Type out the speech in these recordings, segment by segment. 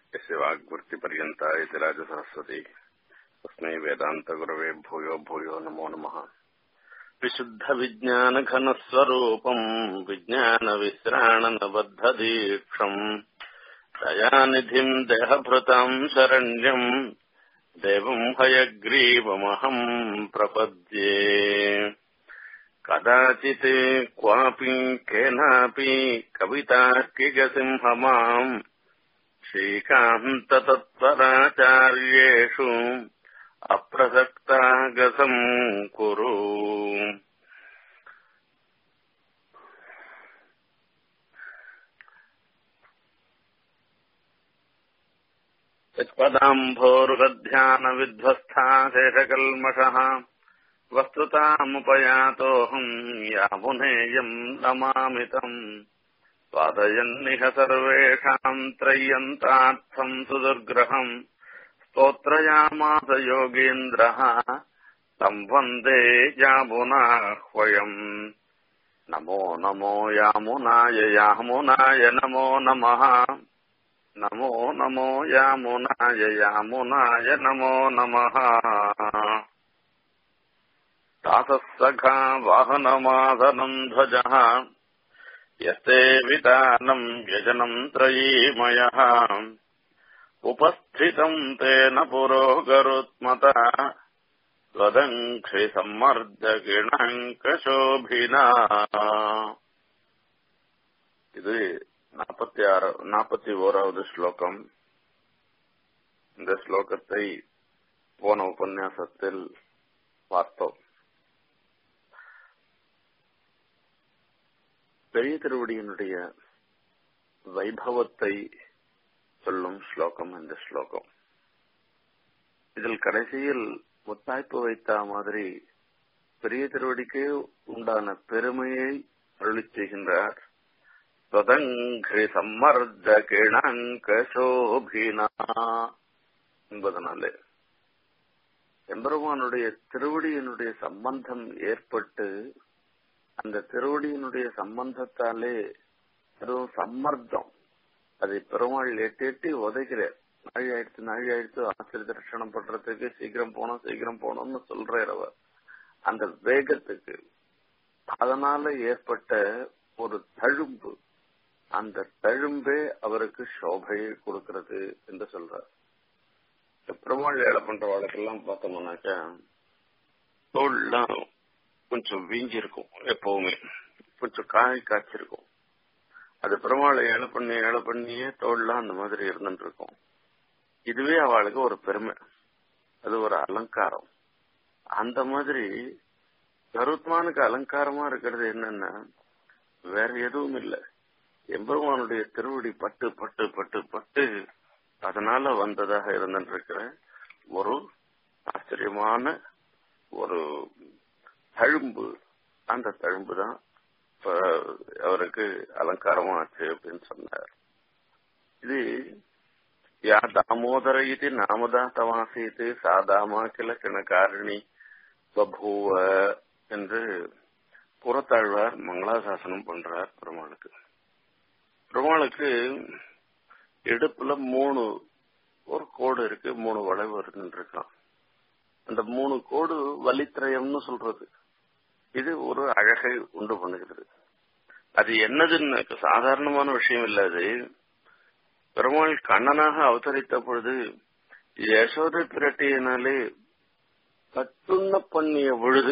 यस्य वाग्वृत्तिपर्यन्ता इति राजसरस्वती तस्मै वेदान्तगुरवे भूयो भूयो नमो नमः विशुद्धविज्ञानघनस्वरूपम् विज्ञानविश्राणनबद्धदीक्षम् दयानिधिम् देहभृताम् शरण्यम् देवम् हयग्रीवमहम् प्रपद्ये कदाचित् क्वापि केनापि कवितार्किकसिंहमाम् श्रीकान्ततत्पराचार्येषु अप्रसक्तागसम् कुरु यत्पदाम्भोरुहध्यानविध्वस्था शेषकल्मषः वस्तुतामुपयातोऽहम् यामुनेयम् नमामि तम् स्वादयन्निह सर्वेषाम् त्रय्यन्तार्थम् सुदुर्ग्रहम् स्तोत्रयामास योगीन्द्रः तम् वन्दे यामुनाह्वयम् नमो नमो यामुनाय यामुनाय नमो नमः नमो नमो यामुनाय यामुनाय नमो नमः तातः सखा वाहनमादनम् ध्वजः यस्ते वितानम् व्यजनम् त्रयीमयः उपस्थितम् तेन पुरोगरुत्मता त्वदङ्घ्रिसम्मर्दगिणङ्कशोभिना இது நாற்பத்தி ஆறு நாற்பத்தி ஓராவது ஸ்லோகம் இந்த ஸ்லோகத்தை போன உபன்யாசத்தில் பார்த்தோம் பெரிய திருவடியினுடைய வைபவத்தை சொல்லும் ஸ்லோகம் இந்த ஸ்லோகம் இதில் கடைசியில் முத்தாய்ப்பு வைத்த மாதிரி பெரிய திருவடிக்கு உண்டான பெருமையை அருளி செய்கின்றார் ஸ்வதங்கிரி சம்மர்த கிணங்க சோபினா என்பதனாலே எம்பெருமானுடைய திருவடியினுடைய சம்பந்தம் ஏற்பட்டு அந்த திருவடியினுடைய சம்பந்தத்தாலே அதுவும் சம்மர்த்தம் அதை பெருமாள் எட்டி எட்டி உதைக்கிறார் நாழி ஆயிடுச்சு நாழி ஆயிடுச்சு ஆசிரிய தரிசனம் பண்றதுக்கு சீக்கிரம் போனோம் சீக்கிரம் போனோம்னு சொல்றார் அவர் அந்த வேகத்துக்கு அதனால ஏற்பட்ட ஒரு தழும்பு அந்த தழும்பே அவருக்கு சோபையை கொடுக்கிறது என்று சொல்றார் பெருமாள் வேலை பண்ற வாழ்க்கெல்லாம் பார்த்தோம்னாக்கா தோல்லாம் கொஞ்சம் வீங்கி இருக்கும் எப்பவுமே கொஞ்சம் காய் காய்ச்சிருக்கும் அது பெருமாளை ஏழை பண்ணி ஏழை பண்ணியே தோல்லாம் அந்த மாதிரி இருந்துட்டு இருக்கும் இதுவே அவளுக்கு ஒரு பெருமை அது ஒரு அலங்காரம் அந்த மாதிரி கருத்மானுக்கு அலங்காரமா இருக்கிறது என்னன்னா வேற எதுவும் இல்லை எம்பெருமானுடைய திருவடி பட்டு பட்டு பட்டு பட்டு அதனால வந்ததாக இருந்திருக்கிற ஒரு ஆச்சரியமான ஒரு தழும்பு அந்த தழும்பு தான் அவருக்கு அலங்காரமா ஆச்சு அப்படின்னு சொன்னார் இது யா தாமோதர இது நாமதா தவாசீத்து சாதாமா கிள கிணக்காரணி பபூவ என்று புறத்தாழ்வார் மங்களாசாசனம் பண்றார் பெருமாளுக்கு பெருமாளுக்கு இடுப்புல மூணு ஒரு கோடு இருக்கு மூணு வளைவு இருக்கான் அந்த மூணு கோடு வலித்திரயம்னு சொல்றது இது ஒரு அழகை உண்டு பண்ணுகிறது அது என்னதுன்னு சாதாரணமான விஷயம் இல்ல அது பெருமாள் கண்ணனாக அவதரித்த பொழுது யசோதை பிரட்டியினாலே கட்டுண்ண பண்ணிய பொழுது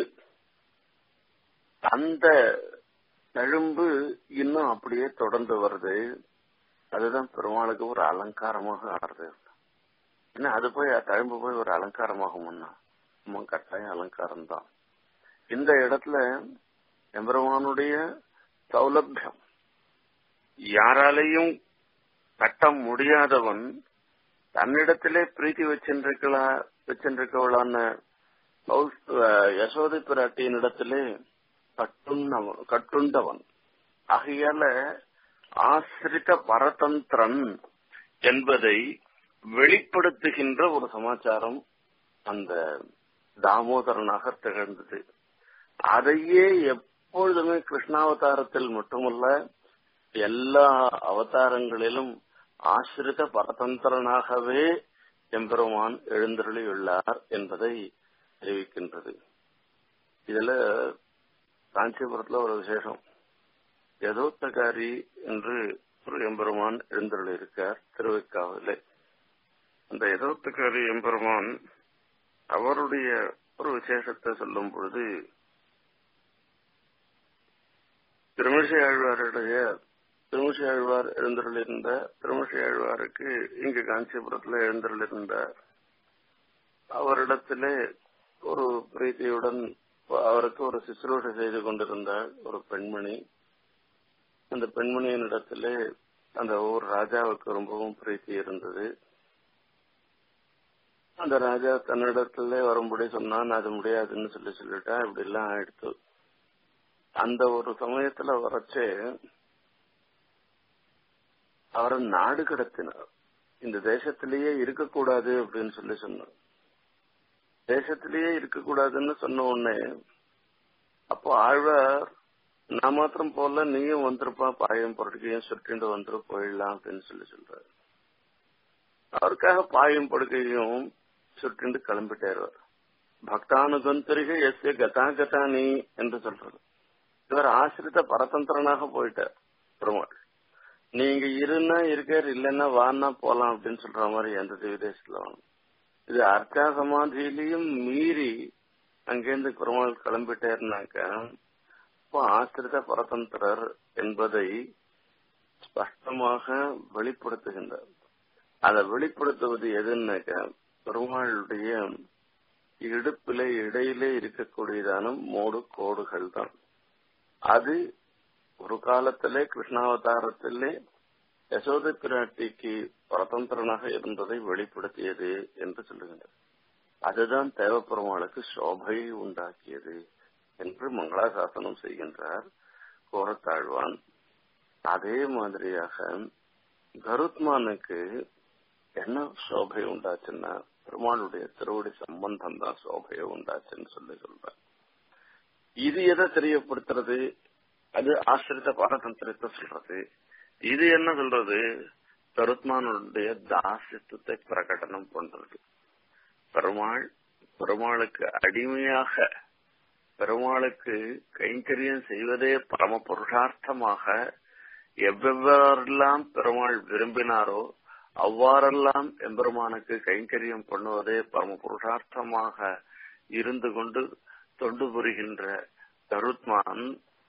அந்த தழும்பு இன்னும் அப்படியே தொடர்ந்து வருது அதுதான் பெருமாளுக்கு ஒரு அலங்காரமாக ஆறுது ஏன்னா அது போய் தழும்பு போய் ஒரு அலங்காரமாகும்னா நம்ம கட்டாயம் அலங்காரம் தான் இந்த இடத்துல எம்பெருமானுடைய சௌலபியம் யாராலையும் கட்ட முடியாதவன் தன்னிடத்திலே பிரீத்தி வச்சிருக்கலா வச்சிருக்கவளான யசோதை பிராட்டியின் இடத்திலே கட்டுண்டவன் கட்டுண்டவன் ஆகையால ஆசிரித பரதந்திரன் என்பதை வெளிப்படுத்துகின்ற ஒரு சமாச்சாரம் அந்த தாமோதரனாக திகழ்ந்தது அதையே எப்பொழுதுமே கிருஷ்ணாவதாரத்தில் மட்டுமல்ல எல்லா அவதாரங்களிலும் ஆசிரித பரதந்திரனாகவே எம்பெருமான் எழுந்தருளியுள்ளார் என்பதை தெரிவிக்கின்றது இதுல காஞ்சிபுரத்துல ஒரு விசேஷம் யதோத்தகாரி என்று ஒரு எம்பெருமான் எழுந்தருளி இருக்கார் திருவைக்காவிலே அந்த யதோத்தகாரி எம்பெருமான் அவருடைய ஒரு விசேஷத்தை சொல்லும் பொழுது திருமிசை ஆழ்வாருடைய திருமிசை ஆழ்வார் எழுந்தருளிருந்த திருமிசை ஆழ்வாருக்கு இங்கு காஞ்சிபுரத்துல எழுந்தருளிருந்த அவரிடத்திலே ஒரு பிரீத்தியுடன் அவருக்கு ஒரு சிசுரூஷை செய்து கொண்டிருந்தாள் ஒரு பெண்மணி அந்த பெண்மணியின் இடத்திலே அந்த ஊர் ராஜாவுக்கு ரொம்பவும் பிரீத்தி இருந்தது அந்த ராஜா தன்னிடத்துல வரும்படி சொன்னான் அது முடியாதுன்னு சொல்லி சொல்லிட்டா இப்படி எல்லாம் ஆயிடுத்து அந்த ஒரு சமயத்துல வரச்சே அவரை நாடு கடத்தினார் இந்த தேசத்திலேயே இருக்கக்கூடாது அப்படின்னு சொல்லி சொன்னார் தேசத்திலேயே இருக்கக்கூடாதுன்னு சொன்ன உடனே அப்போ ஆழ்வார் நான் மாத்திரம் போல நீயும் வந்திருப்பா பாயம் படுக்கையும் சுற்றிண்டு வந்துரு போயிடலாம் அப்படின்னு சொல்லி சொல்றாரு அவருக்காக பாயும் படுக்கையும் சுற்றிண்டு கிளம்பிட்டாரு பக்தானுகந்தரிக எஸ்ய கதா கதானி என்று சொல்றது இவர் ஆசிரித்த பரதந்திரனாக போயிட்டார் பெருமாள் நீங்க இருன்னா இருக்கார் இல்லைன்னா வான்னா போலாம் அப்படின்னு சொல்ற மாதிரி எந்த விதேசத்துல வாங்க இது அர்த்தா சமாதியிலையும் மீறி அங்கேருந்து பெருமாள் கிளம்பிட்டாருனாக்க இப்போ ஆசிரித பரதந்திரர் என்பதை ஸ்பஷ்டமாக வெளிப்படுத்துகின்றார் அதை வெளிப்படுத்துவது எதுன்னாக்க பெருமாளுடைய இடுப்பில இடையிலே இருக்கக்கூடியதான மூடு கோடுகள் தான் அது ஒரு காலத்திலே கிருஷ்ணாவதாரத்திலே யசோத பிராட்டிக்கு பரதந்திரனாக இருந்ததை வெளிப்படுத்தியது என்று சொல்லுகின்றார் அதுதான் தேவப்பெருமாளுக்கு சோபையை உண்டாக்கியது என்று மங்களாசாசனம் செய்கின்றார் கோரத்தாழ்வான் அதே மாதிரியாக கருத்மானுக்கு என்ன சோபை உண்டாச்சுன்னா பெருமாளுடைய திருவடி சம்பந்தம் தான் சோபையை உண்டாச்சுன்னு சொல்லி சொல்றார் இது எதை தெரியப்படுத்துறது அது ஆசிரித்த பாரதந்திரத்தை சொல்றது இது என்ன சொல்றது கருத்மானுடைய தாசித்துவத்தை பிரகடனம் பண்றது பெருமாள் பெருமாளுக்கு அடிமையாக பெருமாளுக்கு கைங்கரியம் செய்வதே பரம புருஷார்த்தமாக எவ்வெவ்வாறெல்லாம் பெருமாள் விரும்பினாரோ அவ்வாறெல்லாம் எம்பெருமானுக்கு கைங்கரியம் பண்ணுவதே பரம புருஷார்த்தமாக இருந்து கொண்டு தொண்டு புரிகின்ற கருத்மான்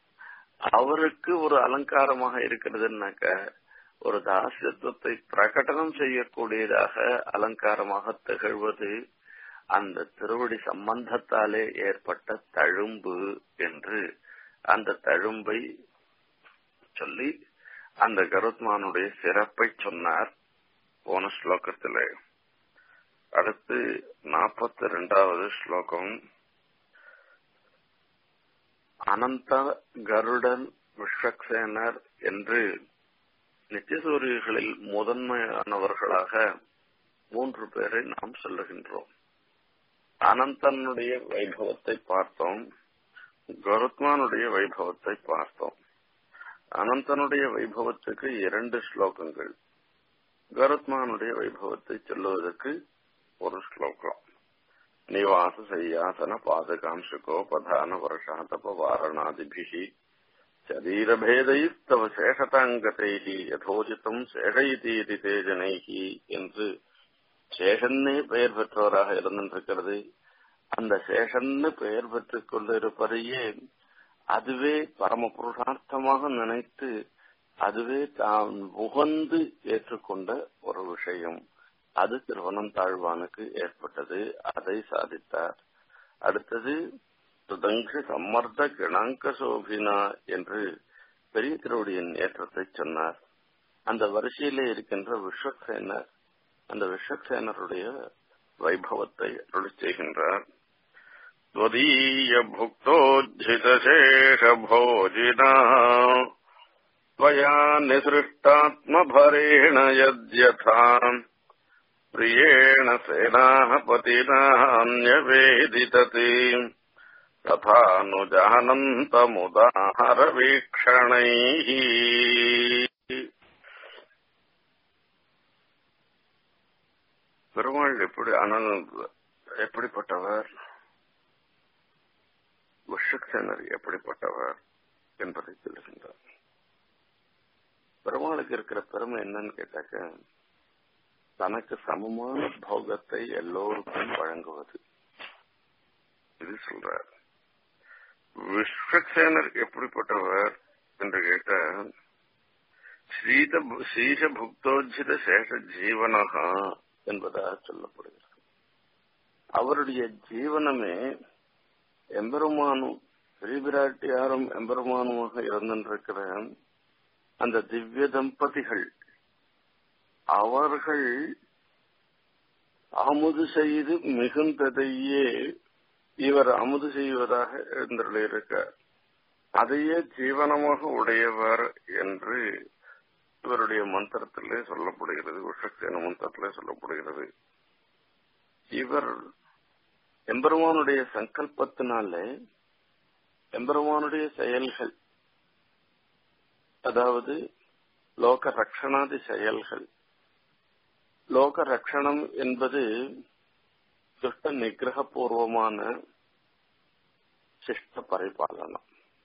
அவருக்கு ஒரு அலங்காரமாக இருக்கிறதுனாக்க ஒரு தாசியத்துவத்தை பிரகடனம் செய்யக்கூடியதாக அலங்காரமாக திகழ்வது அந்த திருவடி சம்பந்தத்தாலே ஏற்பட்ட தழும்பு என்று அந்த தழும்பை சொல்லி அந்த கருத்மானுடைய சிறப்பை சொன்னார் போன ஸ்லோகத்திலே அடுத்து நாற்பத்தி ரெண்டாவது ஸ்லோகம் அனந்த கருடன் விஸ்வக்சேனர் என்று நித்தியசூரியர்களில் முதன்மையானவர்களாக மூன்று பேரை நாம் சொல்லுகின்றோம் அனந்தனுடைய வைபவத்தை பார்த்தோம் கருத்மானுடைய வைபவத்தை பார்த்தோம் அனந்தனுடைய வைபவத்துக்கு இரண்டு ஸ்லோகங்கள் கருத்மானுடைய வைபவத்தை சொல்லுவதற்கு ஒரு ஸ்லோகம் நிவாச சையாசன பாதகாம்சுகோபதான வருஷாதப வாரணாதிபிகி சரீரபேதைஸ்தவ சேஷதாங்கதைகி யதோஜிதம் சேஷயிதீதி தேஜனைகி என்று சேஷன்னே பெயர் பெற்றவராக இருந்திருக்கிறது அந்த சேஷன்னு பெயர் பெற்றுக் கொண்டிருப்பதையே அதுவே பரம புருஷார்த்தமாக நினைத்து அதுவே தான் உகந்து ஏற்றுக்கொண்ட ஒரு விஷயம் அது திருவனந்தாழ்வானுக்கு ஏற்பட்டது அதை சாதித்தார் அடுத்தது சுதங்கு சம்மர்த்த கிணாங்க சோபினா என்று பெரிய திருவடியின் ஏற்றத்தை சொன்னார் அந்த வரிசையிலே இருக்கின்ற விஸ்வக்சேனர் அந்த விஸ்வக்சேனருடைய வைபவத்தை அருளி செய்கின்றார் त्वदीय भुक्तोज्झितशेषभोजिना त्वया निसृष्टात्मभरेण यद्यथा प्रियेण सेनापतिनान्यवेदितति तथानुजानन्तमुदाहरवीक्षणैः பெருமாள் எப்படி ஆனால் எப்படிப்பட்டவர் விஷக்சேனர் எப்படிப்பட்டவர் என்பதை சொல்லுகின்றார் பெருமாளுக்கு இருக்கிற பெருமை என்னன்னு கேட்டாக்க தனக்கு சமமான போகத்தை எல்லோருக்கும் வழங்குவது இது சொல்றார் விஸ்வக்சேனர் எப்படிப்பட்டவர் என்று கேட்ட ஸ்ரீத சீஷ புக்தோஜித சேஷ ஜீவனகா என்பதாக சொல்லப்படுகிறது அவருடைய ஜீவனமே எம்பெருமானும் ஸ்ரீபிராட்டியாரும் எம்பெருமானுமாக இருந்திருக்கிற அந்த திவ்ய தம்பதிகள் அவர்கள் அமுது செய்து மிகுந்ததையே இவர் அமுது செய்வதாக இருக்க அதையே ஜீவனமாக உடையவர் என்று இவருடைய மந்திரத்திலே சொல்லப்படுகிறது உஷக்சேன மந்திரத்திலே சொல்லப்படுகிறது இவர் எம்பெருமானுடைய சங்கல்பத்தினாலே எம்பெருமானுடைய செயல்கள் அதாவது லோக ரக்ஷணாதி செயல்கள் லோக ரக்ஷணம் என்பது துஷ்ட நிகிரகபூர்வமான சிஷ்ட பரிபாலனம்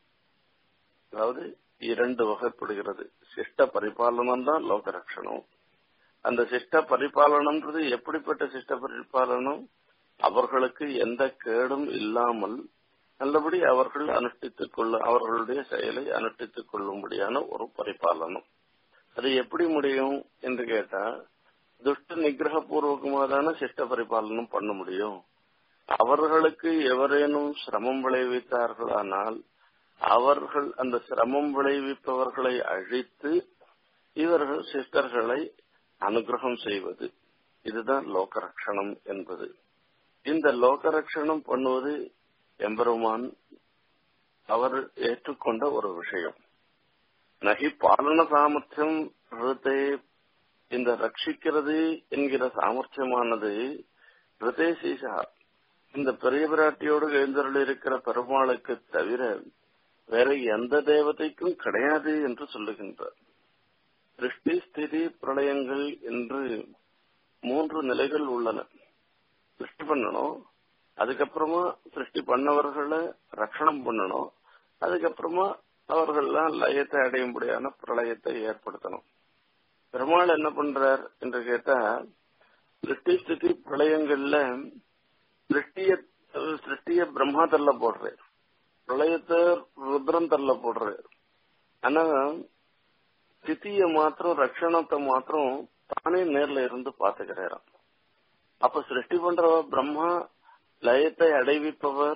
அதாவது இரண்டு வகைப்படுகிறது சிஷ்ட பரிபாலனம் தான் லோக ரக்ஷணம் அந்த சிஷ்ட பரிபாலனம்ன்றது எப்படிப்பட்ட சிஷ்ட பரிபாலனம் அவர்களுக்கு எந்த கேடும் இல்லாமல் நல்லபடி அவர்கள் அனுஷ்டித்துக் கொள்ள அவர்களுடைய செயலை அனுஷ்டித்துக் கொள்ளும்படியான ஒரு பரிபாலனம் அது எப்படி முடியும் என்று கேட்டா துஷ்ட நிகிரக பூர்வகமாதான சிஷ்ட பரிபாலனம் பண்ண முடியும் அவர்களுக்கு எவரேனும் சிரமம் விளைவித்தார்களானால் அவர்கள் அந்த சிரமம் விளைவிப்பவர்களை அழித்து இவர்கள் சிஸ்டர்களை அனுகிரகம் செய்வது இதுதான் லோகரக்ஷணம் என்பது இந்த லோகரக்ஷணம் பண்ணுவது எம்பெருமான் அவர் ஏற்றுக்கொண்ட ஒரு விஷயம் நகி பாலன சாமர்த்தியம் ரிதே இந்த ரட்சிக்கிறது என்கிற சாமர்த்தியமானது ரிதே சீசா இந்த பெரிய பிராட்டியோடு எழுந்தருள் இருக்கிற பெருமாளுக்கு தவிர வேற எந்த தேவதைக்கும் கிடையாது என்று சொல்லுகின்றார் திருஷ்டி ஸ்திதி பிரளயங்கள் என்று மூன்று நிலைகள் உள்ளன சிருஷ்டி பண்ணணும் அதுக்கப்புறமா சிருஷ்டி பண்ணவர்களை ரட்சணம் பண்ணணும் அதுக்கப்புறமா அவர்கள்லாம் லயத்தை அடையும்படியான பிரளயத்தை ஏற்படுத்தணும் பெருமாள் என்ன பண்றார் என்று கேட்டா சிருஷ்டி ஸ்திதி பிரளயங்கள்ல சிருஷ்டிய சிருஷ்டிய பிரம்மா தள்ள போடுறார் பிரளயத்தை ருத்ரம் தள்ள போடுறார் ஆனா ஸ்திதிய மாத்திரம் ரட்சணத்தை மாத்திரம் தானே நேர்ல இருந்து பாத்துக்கிறாராம் அப்ப சிருஷ்டி பண்றவ பிரம்மா லயத்தை அடைவிப்பவர்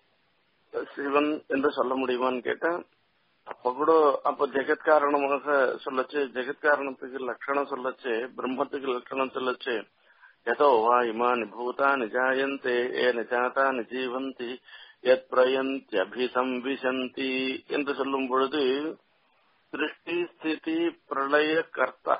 சிவன் என்று சொல்ல முடியுமான்னு கேட்டா அப்ப கூட அப்ப ஜெகத் காரணமாக சொல்லச்சு ஜெகத் காரணத்துக்கு லட்சணம் சொல்லச்சு பிரம்மத்துக்கு லட்சணம் சொல்லச்சு எதோ வா இமானி பூதானி ஜாயந்தே ஏ நிஜாதானி ஜீவந்தி எத் பிரயந்தியபிசம்விசந்தி என்று சொல்லும் பொழுது சிருஷ்டி ஸ்திதி பிரளய கர்த்தா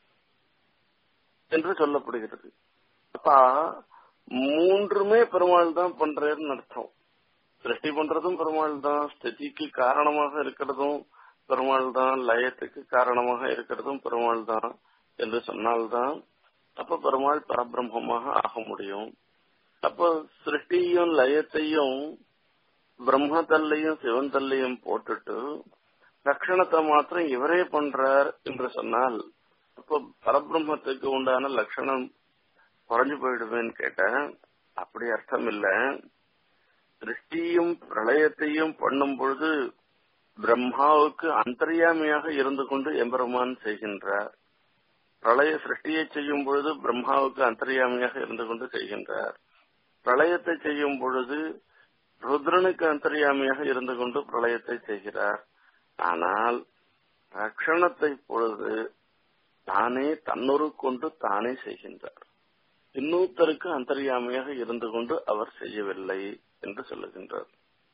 என்று சொல்லப்படுகிறது அப்ப மூன்றுமே பெருமாள் தான் பண்றேன்னு அர்த்தம் சிருஷ்டி பண்றதும் பெருமாள் தான் ஸ்திதிக்கு காரணமாக இருக்கிறதும் பெருமாள் தான் லயத்துக்கு காரணமாக இருக்கிறதும் பெருமாள் தான் என்று சொன்னால்தான் அப்ப பெருமாள் பரபிரம்மமாக ஆக முடியும் அப்ப சிருஷ்டியும் லயத்தையும் பிரம்ம தல்லையும் சிவன் தல்லையும் போட்டுட்டு லட்சணத்தை மாத்திரம் இவரே பண்றார் என்று சொன்னால் அப்ப பரபிரம்மத்துக்கு உண்டான லட்சணம் குறைஞ்சு போயிடுவேன்னு கேட்டேன் அப்படி அர்த்தம் இல்ல சிருஷ்டியும் பிரளயத்தையும் பண்ணும் பொழுது பிரம்மாவுக்கு அந்தர்யாமியாக இருந்து கொண்டு எம்பெருமான் செய்கின்றார் பிரளய சிருஷ்டியை செய்யும் பொழுது பிரம்மாவுக்கு அந்தர்யாமியாக இருந்து கொண்டு செய்கின்றார் பிரளயத்தை செய்யும் பொழுது ருத்ரனுக்கு அந்தர்யாமியாக இருந்து கொண்டு பிரளயத்தை செய்கிறார் ஆனால் ரக்ஷணத்தை பொழுது தானே தன்னொரு கொண்டு தானே செய்கின்றார் இன்னொருத்தருக்கு அந்தர்யாமியாக இருந்து கொண்டு அவர் செய்யவில்லை என்று சொல்லுகின்றார்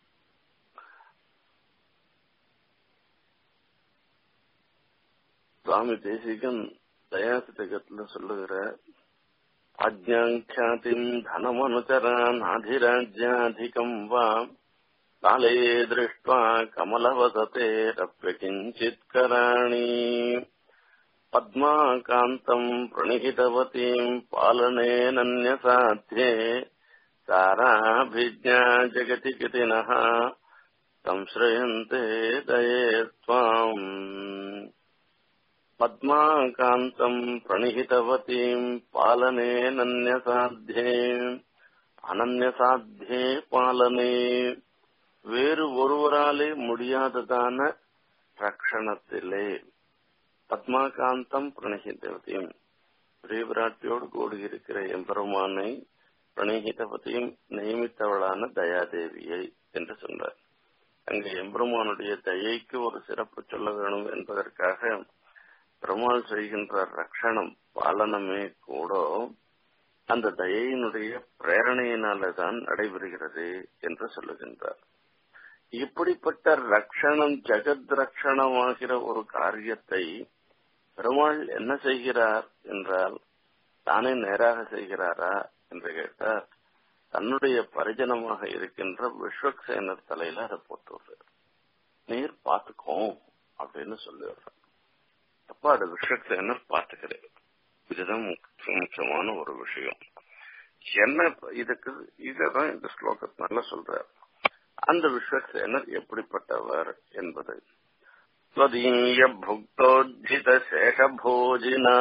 சுவாமி தேசிகன் தயாசிதகத்துல சொல்லுகிற அஜாங்கியாதிம் தனமனுச்சரான் அதிராஜ்யாதிகம் வா காலே திருஷ்டுவா கமலவசதே ரப்பிய கிஞ்சித் கராணி पद्माकान्तम् प्रणिहितवतीम् पालनेनन्यसाध्ये साराभिज्ञा जगति कृतिनः संश्रयन्ते दये त्वाम् पद्माकान्तम् प्रणिहितवतीम् पालनेनन्यसाध्ये அனன்யசாத்தியே பாலனே வேறு ஒருவராலே முடியாததான ரக்ஷணத்திலே பத்மாகாந்தம் பிரணகிதவதியும் ஸ்ரீவிராட்டியோடு கூடியிருக்கிற எம்பெருமானை பிரணகிதவதியும் நியமித்தவளான தயாதேவியை என்று சொன்னார் அங்கு எம்பெருமானுடைய தயைக்கு ஒரு சிறப்பு சொல்ல வேணும் என்பதற்காக பெருமாள் செய்கின்ற ரக்ஷணம் பாலனமே கூட அந்த தயையினுடைய பிரேரணையினால்தான் நடைபெறுகிறது என்று சொல்லுகின்றார் இப்படிப்பட்ட ரக்ஷணம் ஜெகத் ரக்ஷணமாகிற ஒரு காரியத்தை பெருமாள் என்ன செய்கிறார் என்றால் தானே நேராக செய்கிறாரா என்று கேட்டார் தன்னுடைய பரிஜனமாக இருக்கின்ற விஸ்வக்சேனர் தலையில அதை போட்டுடுறார் நீர் பார்த்துக்கோ அப்படின்னு சொல்லிடுறார் அப்ப அது விஸ்வக்சேனர் பார்த்துக்கிறார் இதுதான் முக்கியமான ஒரு விஷயம் என்ன இதுக்கு இததான் இந்த ஸ்லோகத்தினால சொல்றார் அந்த விஸ்வசேனர் எப்படிப்பட்டவர் என்பது ஸ்வதீய புக்தோஜித சேஷபோஜினா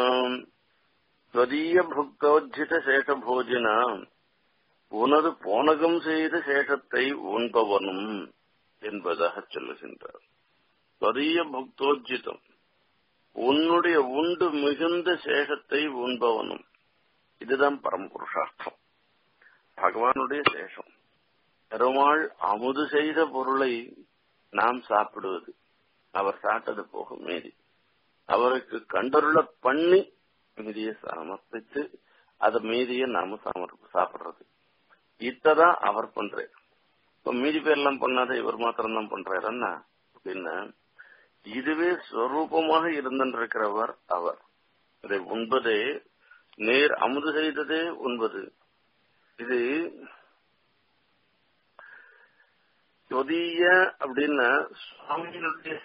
ஸ்வதீய புக்தோஜித சேஷபோஜினா உனது போனகம் செய்த சேஷத்தை உண்பவனும் என்பதாக சொல்லுகின்றார் ஸ்வதீய புக்தோஜிதம் உன்னுடைய உண்டு மிகுந்த சேஷத்தை உண்பவனும் இதுதான் பரமபுருஷார்த்தம் பகவானுடைய சேஷம் பெருமாள் அமுது செய்த பொருளை நாம் சாப்பிடுவது அவர் சாப்பிட்டது போக மீதி அவருக்கு கண்டருள பண்ணி மீதியை சமர்ப்பித்து அது மீதியை நாம சாப்பிடுறது இத்ததான் அவர் பண்றாரு இப்ப மீதி பேர்லாம் பண்ணாத இவர் மாத்திரம் தான் பண்றாருன்னா அப்படின்னா இதுவே ஸ்வரூபமாக இருந்திருக்கிறவர் அவர் இதை உண்பதே நேர் அமுது செய்ததே உண்பது இது சொதிய அப்படின்னா சுவாமியினுடைய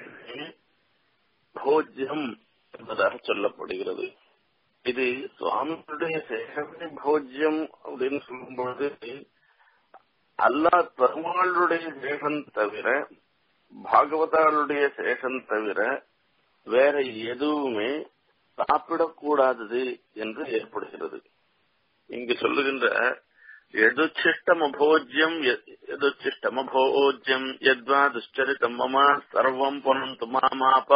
போஜ்யம் என்பதாக சொல்லப்படுகிறது இது சுவாமியுடைய சேகமே போஜ்யம் அப்படின்னு சொல்லும்பொழுது அல்லா பெருமாளுடைய சேகம் தவிர பாகவதாளுடைய சேஷம் தவிர வேற எதுவுமே சாப்பிடக்கூடாதது என்று ஏற்படுகிறது இங்கு சொல்லுகின்ற எதுச்சிஷ்டமபோஜ்யம் எதுச்சிஷ்டமபோஜ்யம் எத்வா துஷ்டரிதம் மம சர்வம் பொனந்து மாமாபா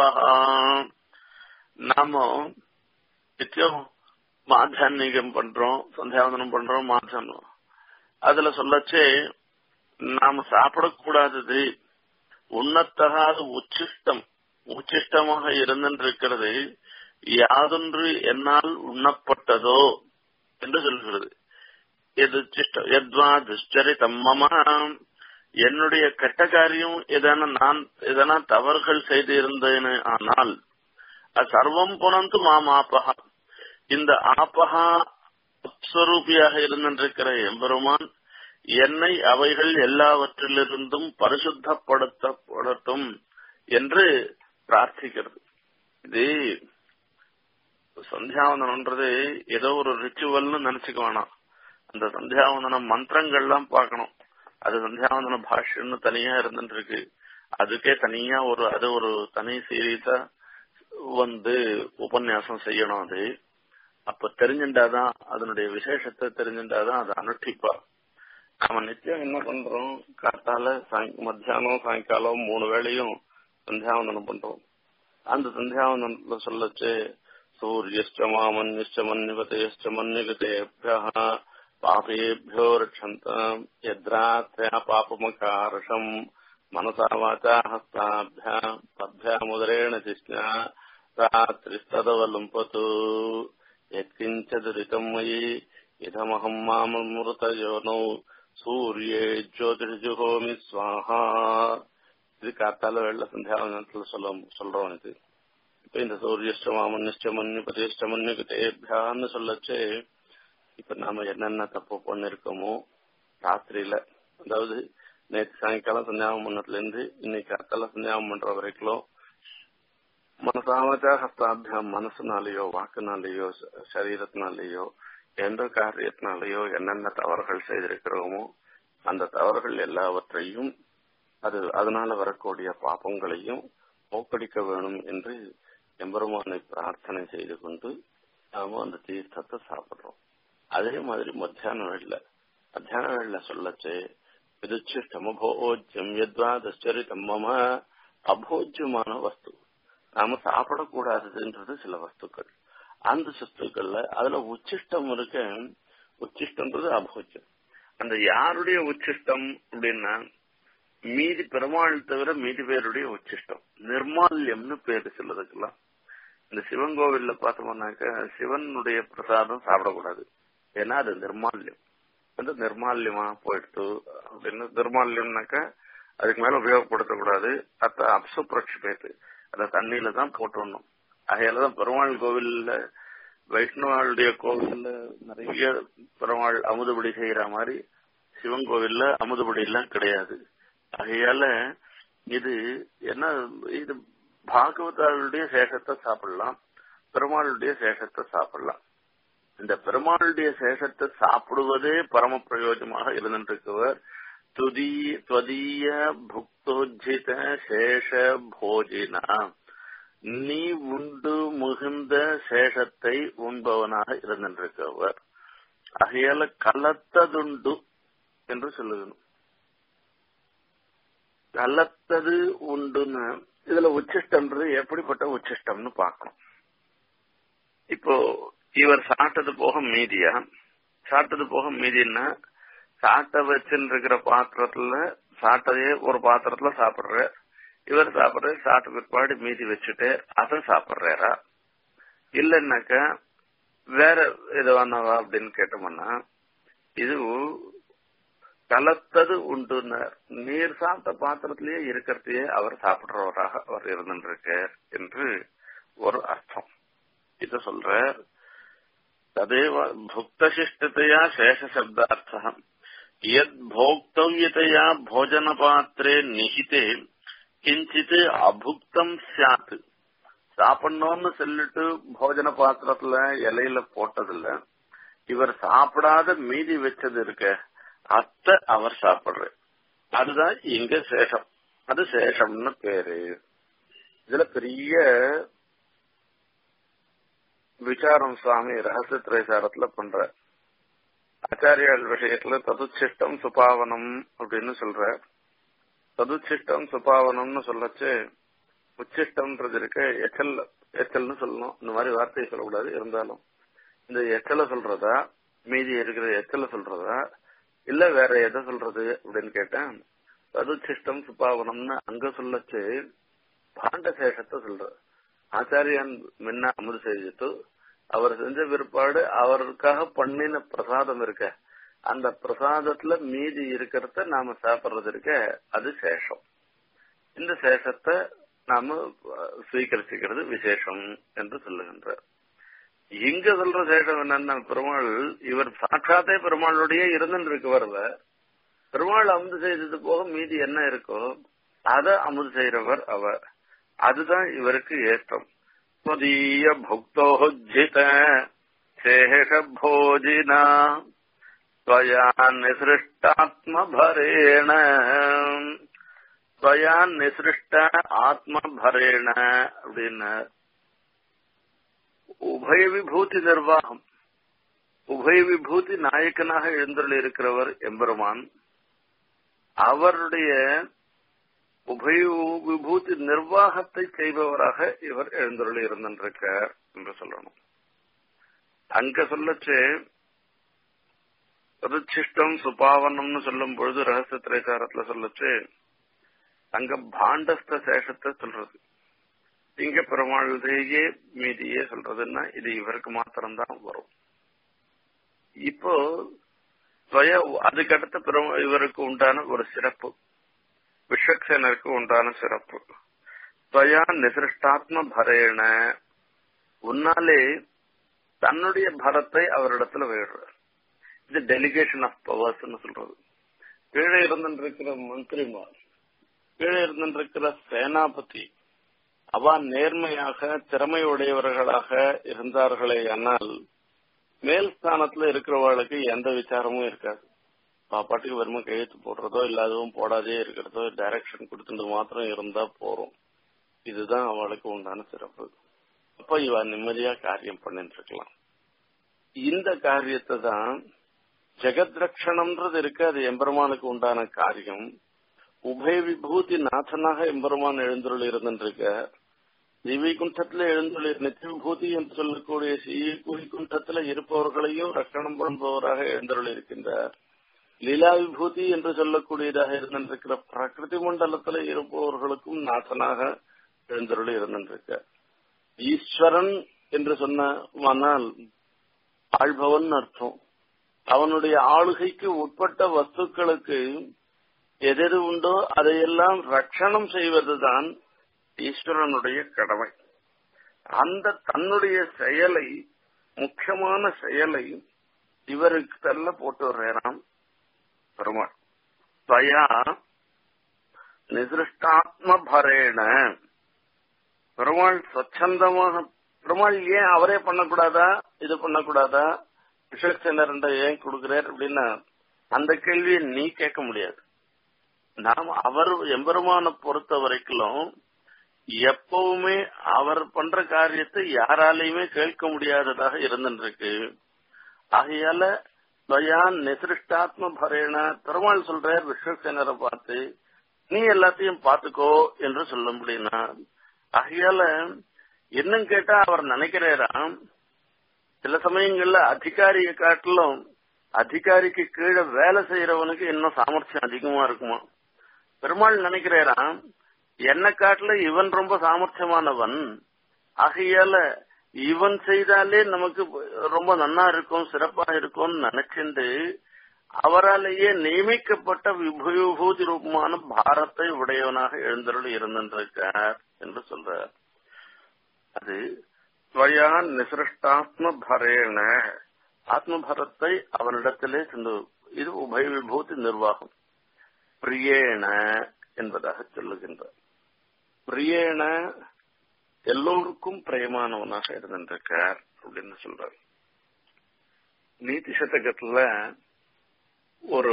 நாம நித்தியம் மாத்தியான்மிகம் பண்றோம் சந்தியாவந்தனம் பண்றோம் மாத்தியானம் அதுல சொல்லச்சே நாம சாப்பிடக்கூடாதது உண்ணத்தகாத உச்சிஷ்டம் உச்சிஷ்டமாக இருந்திருக்கிறது யாதொன்று என்னால் உண்ணப்பட்டதோ என்று சொல்கிறது எது எத்வா துஷ்டரிதம் மம என்னுடைய கெட்ட காரியம் எதனா நான் எதனா தவறுகள் செய்து இருந்தேன் ஆனால் சர்வம் புனந்து மாம் ஆப்பகா இந்த ஆப்பகா ஸ்வரூபியாக இருந்திருக்கிற எம்பெருமான் என்னை அவைகள் எல்லாவற்றிலிருந்தும் பரிசுத்தப்படுத்தப்படட்டும் என்று பிரார்த்திக்கிறது இது சந்தியாவந்தனம்ன்றது ஏதோ ஒரு ரிச்சுவல்னு நினைச்சுக்க வேணாம் அந்த சந்தியாவந்தன மந்திரங்கள்லாம் பார்க்கணும் அது சந்தியாவந்தன பாஷ்யம்னு தனியா இருந்துட்டு இருக்கு அதுக்கே தனியா ஒரு அது ஒரு தனி சீரீஸா வந்து உபன்யாசம் செய்யணும் அது அப்ப தெரிஞ்சுட்டாதான் அதனுடைய விசேஷத்தை தெரிஞ்சுட்டாதான் அதை அனுஷ்டிப்பா நாம நிச்சயம் என்ன பண்றோம் காத்தால மத்தியானம் சாயங்காலம் மூணு வேளையும் சந்தியாவந்தனம் பண்றோம் அந்த சந்தியாவந்தனத்துல சொல்லச்சு சூரியஷ்ட மாமன்யஷ்ட மன்னிகதேஷ்ட மன்னிகதேபிய பாபேபியோ ரட்சந்தாம் யத்ராத்யா பாபமகாரஷம் மனசா வாச்சா ஹஸ்தாபியா பத்யாமுதரேண சிஷ்ணா ராத்திரிஸ்ததவலும்பது யத்கிஞ்சதுரிதம் மயி இதமகம் மாமமுருதயோனோ சூரியே ஜோதிஷுஹோமி ஸ்வாஹா இது காத்தால வெள்ள சந்தியாவனத்துல சொல்ல சொல்றோம் இது இப்ப இந்த சூரியஷ்டமாமன்னிஷ்டமன்யு பதிஷ்டமன்யு தேபியான்னு சொல்லச்சே இப்ப நாம என்னென்ன தப்பு பண்ணிருக்கோமோ ராத்திரியில அதாவது நேற்று சாயங்காலம் சந்தியாகம் பண்ணதுல இருந்து இன்னைக்கு காத்தால சந்தியாகம் பண்ற வரைக்கும் மனசாவச்சா ஹஸ்தாபியம் மனசுனாலேயோ வாக்குனாலேயோ சரீரத்தினாலேயோ எந்த காரியத்தினாலேயோ என்னென்ன தவறுகள் செய்திருக்கிறோமோ அந்த தவறுகள் எல்லாவற்றையும் அது அதனால வரக்கூடிய பாப்பங்களையும் போக்கடிக்க வேணும் என்று எம்பெருமானை பிரார்த்தனை செய்து கொண்டு நாம அந்த தீர்த்தத்தை சாப்பிடுறோம் அதே மாதிரி மத்தியான வேளையில மத்தியான வேளையில சொல்லச்சு விதுச்சிஷ்டம் அபோஜ்யம் எத்வா தச்சரித்தம் மம அபோஜ்யமான வஸ்து நாம சாப்பிடக்கூடாதுன்றது சில வஸ்துக்கள் அந்த வஸ்துக்கள்ல அதுல உச்சிஷ்டம் இருக்க உச்சிஷ்டம்ன்றது அபோஜ்யம் அந்த யாருடைய உச்சிஷ்டம் அப்படின்னா மீதி பெருமாள் தவிர மீதி பேருடைய உச்சிஷ்டம் நிர்மால்யம்னு பேரு சிலதுக்கெல்லாம் இந்த சிவன் கோவில்ல பார்த்தோம்னாக்க சிவனுடைய பிரசாதம் சாப்பிடக்கூடாது ஏன்னா அது நிர்மால்யம் வந்து நிர்மால்யமா போயிடுத்து அப்படின்னு நிர்மால்யம்னாக்க அதுக்கு மேல உபயோகப்படுத்தக்கூடாது அத்த அப்சுப்ரட்சிபேத்து அதை தண்ணியில தான் போட்டுடணும் அதையாலதான் பெருமாள் கோவில்ல வைஷ்ணவாளுடைய கோவில்ல நிறைய பெருமாள் அமுதுபடி செய்யற மாதிரி சிவன் கோவில்ல அமுதுபடி எல்லாம் கிடையாது ஆகையால இது என்ன இது பாகவதாளுடைய சேஷத்தை சாப்பிடலாம் பெருமாளுடைய சேஷத்தை சாப்பிடலாம் இந்த பெருமாளுடைய சேஷத்தை சாப்பிடுவதே பரம பிரயோஜனமாக இருந்திருக்கவர் துவதீய புக்தோஜித சேஷ போஜினா நீ உண்டு முகிந்த சேஷத்தை உண்பவனாக இருந்திருக்கவர் ஆகையால கலத்ததுண்டு என்று சொல்லுகணும் கலத்தது உண்டுன்னு இதுல உச்சிஷ்டம்ன்றது எப்படிப்பட்ட உச்சிஷ்டம்னு பார்க்கணும் இப்போ இவர் சாப்பிட்டது போக மீதியா சாப்பிட்டது போக மீதின்னா சாட்ட வச்சுன்னு இருக்கிற பாத்திரத்துல சாப்பிட்டதே ஒரு பாத்திரத்துல சாப்பிடுற இவர் சாப்பிடுற சாப்பிட்ட பிற்பாடு மீதி வச்சுட்டு அதை சாப்பிடுறாரா இல்லைன்னாக்கா வேற எதுவானவா அப்படின்னு கேட்டோம்னா இது கலத்தது உண்டுனர் நீர் சாப்பிட்ட பாத்திரத்திலேயே இருக்கிறதையே அவர் சாப்பிடுறவராக அவர் இருந்திருக்கார் என்று ஒரு அர்த்தம் இத சொல்ற ததேவ புக்தசிஷ்டத்தையா சேஷ சப்தார்த்தம் யத் போக்தவியதையா போஜன பாத்திரே நிகிதே கிஞ்சித் அபுக்தம் சாத் சாப்பிடணும்னு சொல்லிட்டு போஜன பாத்திரத்துல இலையில போட்டதில்ல இவர் சாப்பிடாத மீதி வச்சது இருக்க அத்தை அவர் சாப்பிடுற அதுதான் இங்க சேஷம் அது சேஷம்னு பேரு இதுல பெரிய விசாரம் சுவாமி ரகசிய திரைசாரத்துல பண்ற ஆச்சாரியால் விஷயத்துல ததுச்சிஷ்டம் சுபாவனம் அப்படின்னு சொல்ற ததுச்சிஷ்டம் சுபாவனம்னு சொல்லச்சு உச்சிஷ்டம்ன்றது இருக்க எச்சல் எச்சல்னு சொல்லணும் இந்த மாதிரி வார்த்தையை சொல்லக்கூடாது இருந்தாலும் இந்த எச்சல சொல்றதா மீதி இருக்கிற எச்சல சொல்றதா இல்ல வேற எதை சொல்றது அப்படின்னு கேட்டேன் ததுச்சிஷ்டம் சுபாவனம்னு அங்க சொல்லச்சு பாண்ட சேஷத்தை சொல்ற ஆச்சாரியான் முன்ன அமுது செஞ்சுட்டு அவர் செஞ்ச பிற்பாடு அவருக்காக பண்ணின பிரசாதம் இருக்க அந்த பிரசாதத்துல மீதி இருக்கிறத நாம சாப்பிடுறது இருக்க அது சேஷம் இந்த சேஷத்தை நாம ஸ்வீகரிச்சுக்கிறது விசேஷம் என்று சொல்லுகின்றார் இங்க சொல்ற சேஷம் என்னன்னா பெருமாள் இவர் சாட்சாத்தே பெருமாளுடைய இருந்துட்டு இருக்கு வரவ பெருமாள் அமுது செய்தது போக மீதி என்ன இருக்கோ அத அமுது செய்யறவர் அவர் அதுதான் இவருக்கு ஏற்றம் ஸ்வதீய புக்தோஜித சேஷ போஜினா त्वया निसृष्टात्मभरेण त्वया நிசிருஷ்ட ஆத்மபரேண அப்படின்னு உபய விபூதி நிர்வாகம் உபய விபூதி நாயக்கனாக எழுந்தருள் இருக்கிறவர் எம்பெருமான் அவருடைய உபய விபூதி நிர்வாகத்தை செய்பவராக இவர் எழுந்தருள் இருந்திருக்கார் என்று சொல்லணும் அங்க சொல்லச்சு பிரதிஷ்டம் சுபாவனம்னு சொல்லும் பொழுது ரகசிய திரைசாரத்துல சொல்லச்சு அங்க பாண்டஸ்த சேஷத்தை சொல்றது இங்க பெருமாளுடைய மீதியே சொல்றதுன்னா இது இவருக்கு மாத்திரம்தான் வரும் இப்போ ஸ்வய அதுக்கடுத்த பெரும் இவருக்கு உண்டான ஒரு சிறப்பு விஸ்வக்சேனருக்கு உண்டான சிறப்பு ஸ்வயா நிசிருஷ்டாத்ம பரேண உன்னாலே தன்னுடைய பரத்தை அவரிடத்துல வேடுறார் இது டெலிகேஷன் ஆஃப் பவர்ஸ் சொல்றது கீழே இருந்திருக்கிற மந்திரிமார் கீழே இருந்திருக்கிற சேனாபதி அவ நேர்மையாக திறமையுடையவர்களாக இருந்தார்களே ஆனால் மேல் ஸ்தானத்துல இருக்கிறவர்களுக்கு எந்த விசாரமும் இருக்காது பாப்பாட்டுக்கு வெறுமை கையெழுத்து போடுறதோ இல்லாதவும் போடாதே இருக்கிறதோ டைரக்ஷன் கொடுத்துட்டு மாத்திரம் இருந்தா போறோம் இதுதான் அவளுக்கு உண்டான சிறப்பு அப்ப இவ நிம்மதியா காரியம் பண்ணிட்டு இருக்கலாம் இந்த காரியத்தை தான் ஜெகத் ரட்சணம்ன்றது இருக்கு அது எம்பெருமானுக்கு உண்டான காரியம் உபய விபூதி நாதனாக எம்பெருமான் எழுந்துள்ள இருந்துருக்க திவைகுண்டத்துல எழுந்துள்ள நித்திய விபூதி என்று சொல்லக்கூடிய ஸ்ரீகுண்டத்துல இருப்பவர்களையும் ரட்சணம் பண்ணுபவராக எழுந்துள்ள இருக்கின்றார் லீலா விபூதி என்று சொல்லக்கூடியதாக இருந்திருக்கிற பிரகிருதி மண்டலத்துல இருப்பவர்களுக்கும் நாசனாக எழுந்தருளி இருந்திருக்க ஈஸ்வரன் என்று சொன்னால் ஆள்பவன் அர்த்தம் அவனுடைய ஆளுகைக்கு உட்பட்ட வஸ்துக்களுக்கு எதெது உண்டோ அதையெல்லாம் ரட்சணம் செய்வதுதான் ஈஸ்வரனுடைய கடமை அந்த தன்னுடைய செயலை முக்கியமான செயலை இவருக்கு தள்ள போட்டு வர்றாராம் பெருமாள் ஸ்வயா நிசிருஷ்டாத்ம பரேண பெருமாள் ஸ்வச்சந்தமாக பெருமாள் ஏன் அவரே பண்ணக்கூடாதா இது பண்ணக்கூடாதா விஷக்சேனர் ஏன் கொடுக்கிறார் அப்படின்னா அந்த கேள்வியை நீ கேட்க முடியாது நாம் அவர் எம்பெருமான பொறுத்த வரைக்கும் எப்பவுமே அவர் பண்ற காரியத்தை யாராலையுமே கேட்க முடியாததாக இருந்துருக்கு ஆகையால ஸ்வயான் நெசிருஷ்டாத்ம பரேன பெருமாள் சொல்றார் விஸ்வசேனரை பார்த்து நீ எல்லாத்தையும் பாத்துக்கோ என்று சொல்ல முடியும்னா ஆகையால என்னன்னு கேட்டா அவர் நினைக்கிறாராம் சில சமயங்கள்ல அதிகாரியை காட்டிலும் அதிகாரிக்கு கீழே வேலை செய்யறவனுக்கு இன்னும் சாமர்த்தியம் அதிகமா இருக்குமா பெருமாள் நினைக்கிறாராம் என்ன காட்டுல இவன் ரொம்ப சாமர்த்தியமானவன் ஆகையால இவன் செய்தாலே நமக்கு ரொம்ப நன்னா இருக்கும் சிறப்பா இருக்கும்னு நினைச்சுண்டு அவராலேயே நியமிக்கப்பட்ட விபூதி ரூபமான பாரத்தை உடையவனாக எழுந்தருள் இருந்திருக்கார் என்று சொல்றார் அது ஸ்வயா நிசிருஷ்டாத்ம பரேன ஆத்மபரத்தை அவனிடத்திலே சென்று இது உபய விபூதி நிர்வாகம் பிரியேன என்பதாக சொல்லுகின்றார் பிரியேன எல்லோருக்கும் பிரயமானவனாக இருந்திருக்கார் அப்படின்னு சொல்றார் நீதி சதகத்துல ஒரு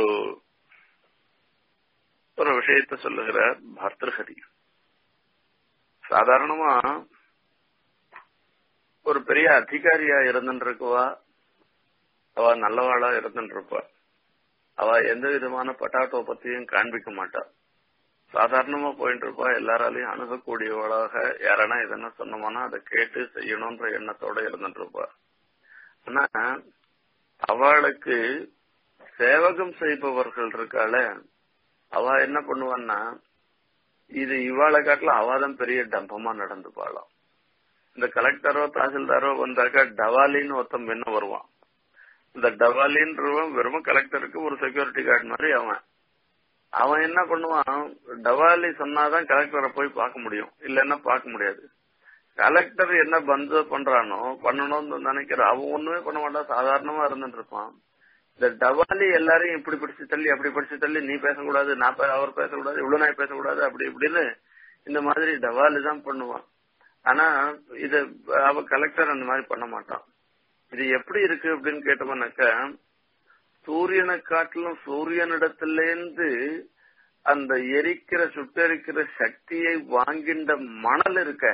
ஒரு விஷயத்த சொல்லுகிறார் பர்தஹரி சாதாரணமா ஒரு பெரிய அதிகாரியா இருந்துருக்குவா அவ நல்லவாளா இருந்துருப்பா அவ எந்த விதமான பட்டாட்டோ பத்தியும் காண்பிக்க மாட்டா சாதாரணமா போயிட்டு இருப்பா எல்லாராலையும் அணுகக்கூடியவளாக யாரனா எதனா சொன்னோம்னா அதை கேட்டு செய்யணும்ன்ற எண்ணத்தோட இருந்துட்டு இருப்பா ஆனா அவளுக்கு சேவகம் செய்பவர்கள் இருக்கால அவ என்ன பண்ணுவான்னா இது இவாளை காட்டுல அவாதான் பெரிய டம்பமா நடந்துப்பாளாம் இந்த கலெக்டரோ தாசில்தாரோ வந்தாக்கா டவாலின்னு ஒருத்தன் என்ன வருவான் இந்த டவாலின்றவன் வெறும் கலெக்டருக்கு ஒரு செக்யூரிட்டி கார்டு மாதிரி அவன் அவன் என்ன பண்ணுவான் டவாலி சொன்னாதான் கலெக்டரை போய் பார்க்க முடியும் இல்லைன்னா பார்க்க முடியாது கலெக்டர் என்ன பந்து பண்றானோ பண்ணணும்னு நினைக்கிற அவன் ஒண்ணுமே பண்ண மாட்டான் சாதாரணமா இருந்துட்டு இருப்பான் இந்த டவாலி எல்லாரையும் இப்படி பிடிச்சு தள்ளி அப்படி பிடிச்சு தள்ளி நீ பேசக்கூடாது நான் அவர் பேசக்கூடாது இவ்வளவு நாய் பேசக்கூடாது அப்படி இப்படின்னு இந்த மாதிரி டவாலி தான் பண்ணுவான் ஆனா இது அவ கலெக்டர் அந்த மாதிரி பண்ண மாட்டான் இது எப்படி இருக்கு அப்படின்னு கேட்டோம்னாக்க சூரியனை காட்டிலும் சூரியனிடத்திலேருந்து அந்த எரிக்கிற சுட்டெரிக்கிற சக்தியை வாங்கின்ற மணல் இருக்க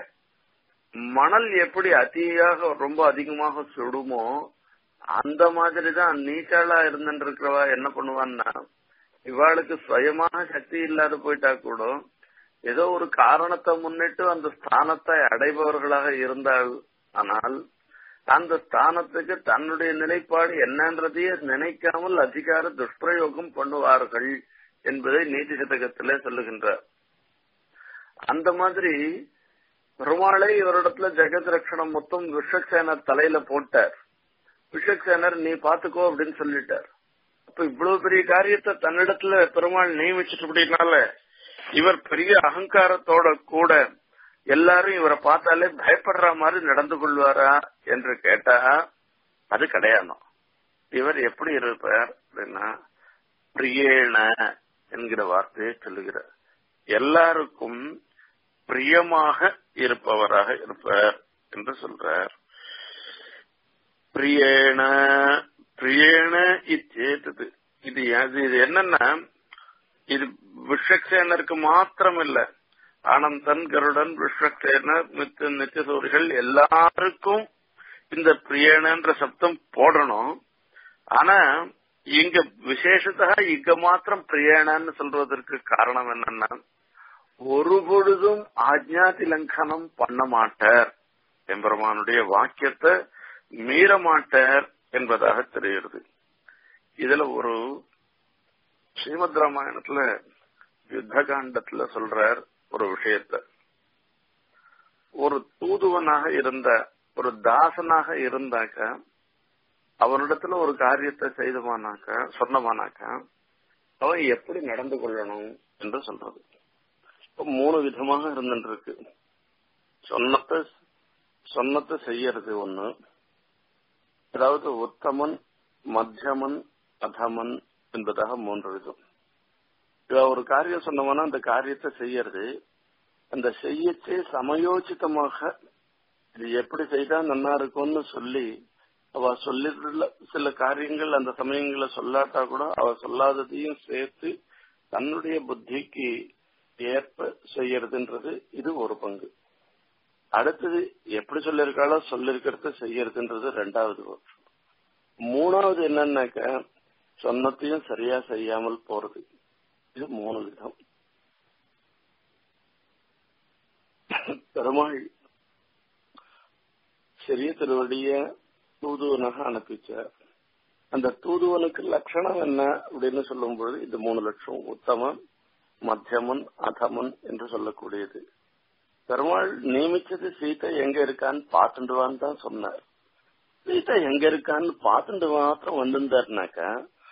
மணல் எப்படி அதியாக ரொம்ப அதிகமாக சுடுமோ அந்த மாதிரிதான் நீச்சாளா இருந்துருக்கிறவா என்ன பண்ணுவான்னா இவாளுக்கு சுயமாக சக்தி இல்லாத போயிட்டா கூட ஏதோ ஒரு காரணத்தை முன்னிட்டு அந்த ஸ்தானத்தை அடைபவர்களாக இருந்தால் ஆனால் அந்த ஸ்தானத்துக்கு தன்னுடைய நிலைப்பாடு என்னன்றதையே நினைக்காமல் அதிகார துஷ்பிரயோகம் பண்ணுவார்கள் என்பதை நீதி சதகத்திலே சொல்லுகின்றார் அந்த மாதிரி பெருமாளை இவரிடத்துல ஜெகத் ரட்சணம் மொத்தம் விஷக்சேனர் தலையில போட்டார் விஷக்சேனர் நீ பாத்துக்கோ அப்படின்னு சொல்லிட்டார் அப்ப இவ்வளவு பெரிய காரியத்தை தன்னிடத்துல பெருமாள் நியமிச்சிட்டு அப்படின்னால இவர் பெரிய அகங்காரத்தோட கூட எல்லாரும் இவரை பார்த்தாலே பயப்படுற மாதிரி நடந்து கொள்வாரா என்று கேட்டா அது கிடையாது இவர் எப்படி இருப்பார் அப்படின்னா பிரியேன என்கிற வார்த்தையை சொல்லுகிறார் எல்லாருக்கும் பிரியமாக இருப்பவராக இருப்பார் என்று சொல்றார் பிரியேண பிரியேண இச்சேத்தது இது அது இது என்னன்னா இது விஷக்சேனருக்கு மாத்திரம் இல்ல ஆனந்தன் கருடன் விஷக்சேனர் மித்த நித்தியசூரிகள் எல்லாருக்கும் இந்த பிரியேணன்ற சப்தம் போடணும் ஆனா இங்க விசேஷத்தா இங்க மாத்திரம் பிரியேணன்னு சொல்றதற்கு காரணம் என்னன்னா ஒரு பொழுதும் ஆஜ்ஞாதி லங்கனம் பண்ண மாட்டார் எம்பெருமானுடைய வாக்கியத்தை மீற மாட்டார் என்பதாக தெரிகிறது இதுல ஒரு ஸ்ரீமத் ராமாயணத்துல யுத்த காண்டத்துல சொல்றார் ஒரு விஷயத்த ஒரு தூதுவனாக இருந்த ஒரு தாசனாக இருந்தாக்க அவனிடத்துல ஒரு காரியத்தை செய்தமானாக்க சொன்னமானாக்க அவன் எப்படி நடந்து கொள்ளணும் என்று சொல்றது இப்ப மூணு விதமாக இருந்துருக்கு சொன்னத்தை சொன்னத்தை செய்யறது ஒண்ணு அதாவது உத்தமன் மத்தியமன் அதமன் என்பதாக மூன்று விதம் இவ ஒரு காரியம் சொன்னோம்னா அந்த காரியத்தை செய்யறது அந்த செய்யச்சே சமயோசிதமாக இது எப்படி செய்தா நல்லா இருக்கும்னு சொல்லி அவ சொல்லிட்டுள்ள சில காரியங்கள் அந்த சமயங்கள சொல்லாட்டா கூட அவ சொல்லாததையும் சேர்த்து தன்னுடைய புத்திக்கு ஏற்ப செய்யறதுன்றது இது ஒரு பங்கு அடுத்தது எப்படி சொல்லிருக்காளோ சொல்லிருக்கிறத செய்யறதுன்றது ரெண்டாவது பட்சம் மூணாவது என்னன்னாக்க சொன்னத்தையும் சரியா செய்யாமல் போறது இது மூணு விதம் பெருமாள் சிறிய திருவடிய தூதுவனாக அனுப்பிச்சார் அந்த தூதுவனுக்கு லட்சணம் என்ன அப்படின்னு சொல்லும் பொழுது இது மூணு லட்சம் உத்தமன் மத்தியமன் அதமன் என்று சொல்லக்கூடியது பெருமாள் நியமிச்சது சீதை எங்க இருக்கான்னு பாத்துண்டுவான்னு தான் சொன்னார் சீதை எங்க இருக்கான்னு பாத்துண்டு மாத்திரம் வந்திருந்தாருனாக்கா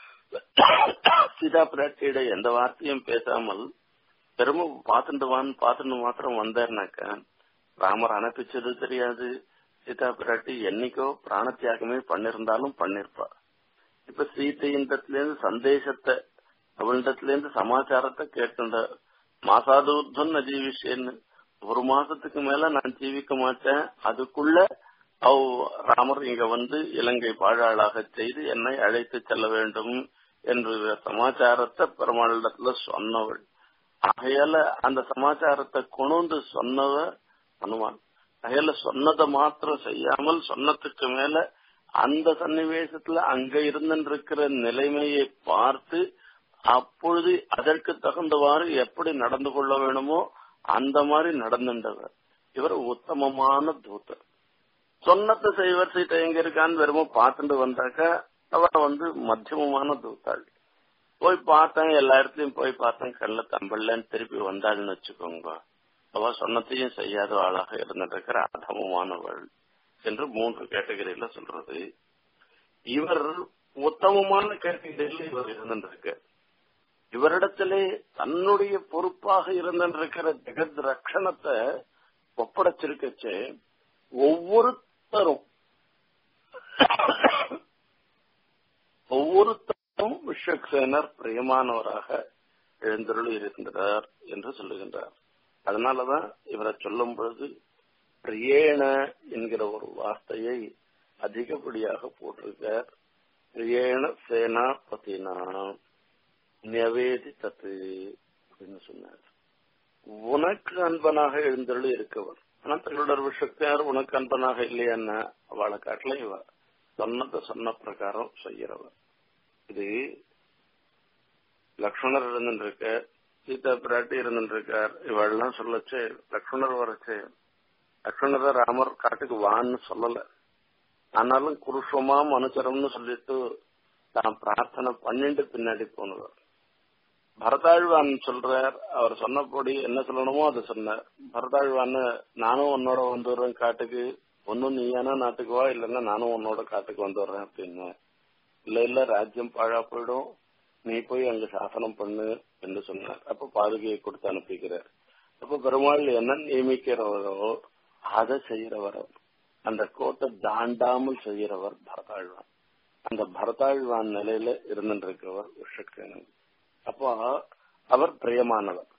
சீதா பிராட்டியிட எந்த வார்த்தையும் பேசாமல் பெருமை பாத்துண்டுவான்னு பாத்துண்டு மாத்திரம் வந்தாருனாக்கா ராமர் அனுப்பிச்சது தெரியாது சீதா பிராட்டி என்னைக்கோ பிராண தியாகமே பண்ணிருந்தாலும் பண்ணிருப்பா இப்ப சீதையின்றத்துல இருந்து சந்தேசத்தை அவளிடத்துல இருந்து சமாச்சாரத்தை கேட்டுண்ட மாசாதூர்தம் நஜீவிஷேன்னு ஒரு மாசத்துக்கு மேல நான் ஜீவிக்க மாட்டேன் அதுக்குள்ள அவ் ராமர் இங்க வந்து இலங்கை பாழாளாக செய்து என்னை அழைத்து செல்ல வேண்டும் என்று சமாச்சாரத்தை பெருமாளிடத்துல சொன்னவள் ஆகையால அந்த சமாச்சாரத்தை கொண்டு சொன்னவ ஹனுமான் ஆகையால சொன்னதை மாத்திரம் செய்யாமல் சொன்னதுக்கு மேல அந்த சன்னிவேசத்துல அங்க இருந்திருக்கிற நிலைமையை பார்த்து அப்பொழுது அதற்கு தகுந்தவாறு எப்படி நடந்து கொள்ள வேணுமோ அந்த மாதிரி நடந்துட்டவர் இவர் உத்தமமான தூதர் சொன்னத்தை செய்வர் சீட்டை எங்க இருக்கான்னு வெறுமோ பார்த்துட்டு வந்தாக்க அவ வந்து மத்தியமமான தூத்தாள் போய் பார்த்தேன் எல்லா இடத்துலயும் போய் பார்த்தேன் கல்ல தம்பல்லன்னு திருப்பி வந்தாள்னு வச்சுக்கோங்க அவ சொன்னத்தையும் செய்யாத ஆளாக இருந்துட்டு இருக்கிற அதமமானவள் என்று மூன்று கேட்டகரியில சொல்றது இவர் உத்தமமான கேட்டகரியில இவர் இருந்துருக்கு இவரிடத்திலே தன்னுடைய பொறுப்பாக இருந்திருக்கிற ஜெகத் ரட்சணத்தை ஒப்படைச்சிருக்கச்சு ஒவ்வொருத்தரும் ஒவ்வொருத்தரும் விஸ்வக்சேனர் பிரியமானவராக எழுந்தருள் இருக்கின்றார் என்று சொல்லுகின்றார் அதனாலதான் இவரை சொல்லும் பொழுது பிரியேண என்கிற ஒரு வார்த்தையை அதிகப்படியாக போட்டிருக்கார் பிரியேண சேனா பத்தினா நவேதி தத்து அப்படின்னு சொன்னார் உனக்கு அன்பனாக எழுந்தருள் இருக்கவர் ஆனா தங்களோட விஷயத்தார் உனக்கு அன்பனாக இல்லையான்னா அவளை காட்டில இவ சொன்னதை சொன்ன பிரகாரம் செய்யறவர் இது லக்ஷ்மணர் இருந்துருக்க சீதா பிராட்டி இருந்துருக்கார் இவெல்லாம் சொல்லச்சு லக்ஷ்மணர் வரச்சு லக்ஷ்மணரை ராமர் காட்டுக்கு வான்னு சொல்லல ஆனாலும் குருஷமாம் அனுச்சரம்னு சொல்லிட்டு தான் பிரார்த்தனை பண்ணிட்டு பின்னாடி போனவர் பரதாழ்வான் சொல்றார் அவர் சொன்னபடி என்ன சொல்லணுமோ அதை சொன்னார் பரதாழ்வான் நானும் உன்னோட வந்துடுறேன் காட்டுக்கு ஒன்னும் நீயானா நாட்டுக்கு வா இல்லைன்னா நானும் உன்னோட காட்டுக்கு வந்துடுறேன் அப்படின்னு இல்ல இல்ல ராஜ்யம் பாழா போயிடும் நீ போய் அங்க சாசனம் பண்ணு என்று சொன்னார் அப்ப பாதுகையை கொடுத்து அனுப்பிக்கிறார் அப்ப பெருமாள் என்ன நியமிக்கிறவரோ அதை செய்யறவர் அந்த கோட்டை தாண்டாமல் செய்யறவர் பரதாழ்வான் அந்த பரதாழ்வான் நிலையில இருந்துருக்கவர் விஷக்கேனன் அப்போ அவர் பிரியமானவர்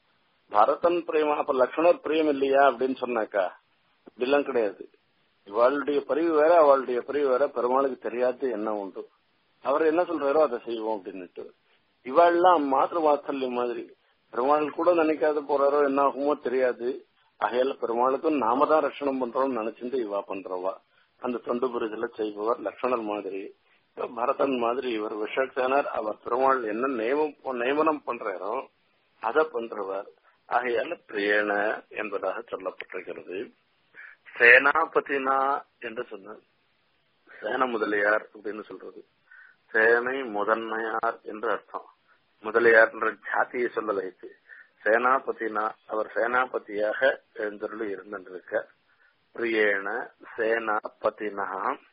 பரதன் பிரேமா அப்ப லக்ஷ்மணர் பிரியம் இல்லையா அப்படின்னு சொன்னாக்கா இப்படிலாம் கிடையாது இவாளுடைய பிரிவு வேற அவளுடைய பிரிவு வேற பெருமாளுக்கு தெரியாது என்ன உண்டு அவர் என்ன சொல்றாரோ அதை செய்வோம் அப்படின்னுட்டு இவாள்லாம் மாத்திரு வாத்சல்யம் மாதிரி பெருமாள் கூட நினைக்காத போறாரோ என்ன ஆகுமோ தெரியாது ஆகையால பெருமாளுக்கும் நாம தான் ரட்சணம் பண்றோம்னு நினைச்சிட்டு இவா பண்றவா அந்த தொண்டு புரிதல செய்பவர் லக்ஷ்மணர் மாதிரி பரதன் மாதிரி இவர் விஷக்சேனர் அவர் பெருமாள் என்ன நியமம் நியமனம் பண்றாரோ அதை பண்றவர் ஆகையால பிரியேன என்பதாக சொல்லப்பட்டிருக்கிறது சேனாபதினா என்று சொன்னார் சேன முதலியார் அப்படின்னு சொல்றது சேனை முதன்மையார் என்று அர்த்தம் முதலியார் என்ற ஜாத்தியை சொல்லல இது சேனாபதினா அவர் சேனாபதியாக எழுந்தருள் இருந்திருக்க பிரியேன சேனாபதினா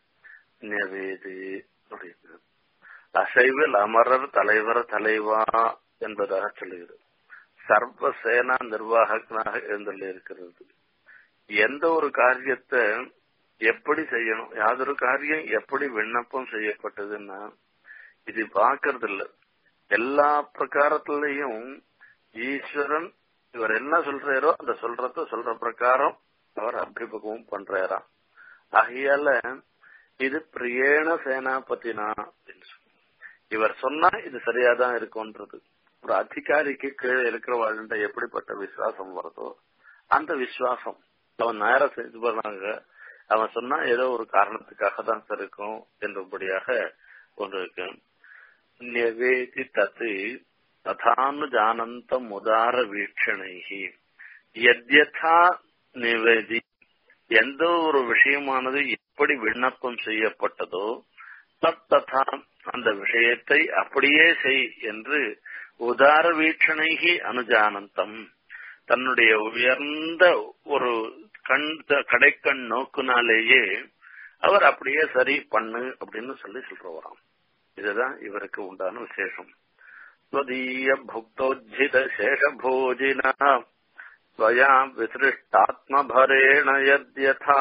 நெவேதி அப்படின்னு அசைவில் அமரர் தலைவர் தலைவா என்பதாக சொல்லுகிறது சர்வ சேனா நிர்வாகனாக எழுந்தருள் இருக்கிறது எந்த ஒரு காரியத்தை எப்படி செய்யணும் யாதொரு காரியம் எப்படி விண்ணப்பம் செய்யப்பட்டதுன்னா இது பாக்குறது இல்ல எல்லா பிரகாரத்திலையும் ஈஸ்வரன் இவர் என்ன சொல்றாரோ அந்த சொல்றத சொல்ற பிரகாரம் அவர் அபிபகமும் பண்றாராம் ஆகையால இது பிரியேன சேனாபதினா இவர் சொன்னா இது சரியாதான் இருக்கும்ன்றது ஒரு அதிகாரிக்கு கீழே இருக்கிறவாழ்கிட்ட எப்படிப்பட்ட விசுவாசம் வருதோ அந்த விசுவாசம் அவன் நேரம் செஞ்சு பண்ணாங்க அவன் சொன்னா ஏதோ ஒரு காரணத்துக்காக தான் இருக்கும் என்றபடியாக ஒன்று இருக்கு நிவேதி தத்து ததானுஜானந்தம் உதார வீட்சணைகி எத்யதா நிவேதி எந்த ஒரு விஷயமானது எப்படி விண்ணப்பம் செய்யப்பட்டதோ தத்ததா அந்த விஷயத்தை அப்படியே செய் என்று உதார வீட்சணைகி அனுஜானந்தம் தன்னுடைய உயர்ந்த ஒரு கண் கடைக்கண் நோக்குனாலேயே அவர் அப்படியே சரி பண்ணு அப்படின்னு சொல்லி சொல்றவராம் இதுதான் இவருக்கு உண்டான விசேஷம் ஸ்வதீய புக்தோஜித சேஷபோஜினா ஸ்வயா விசிருஷ்டாத்மபரேண யத்யதா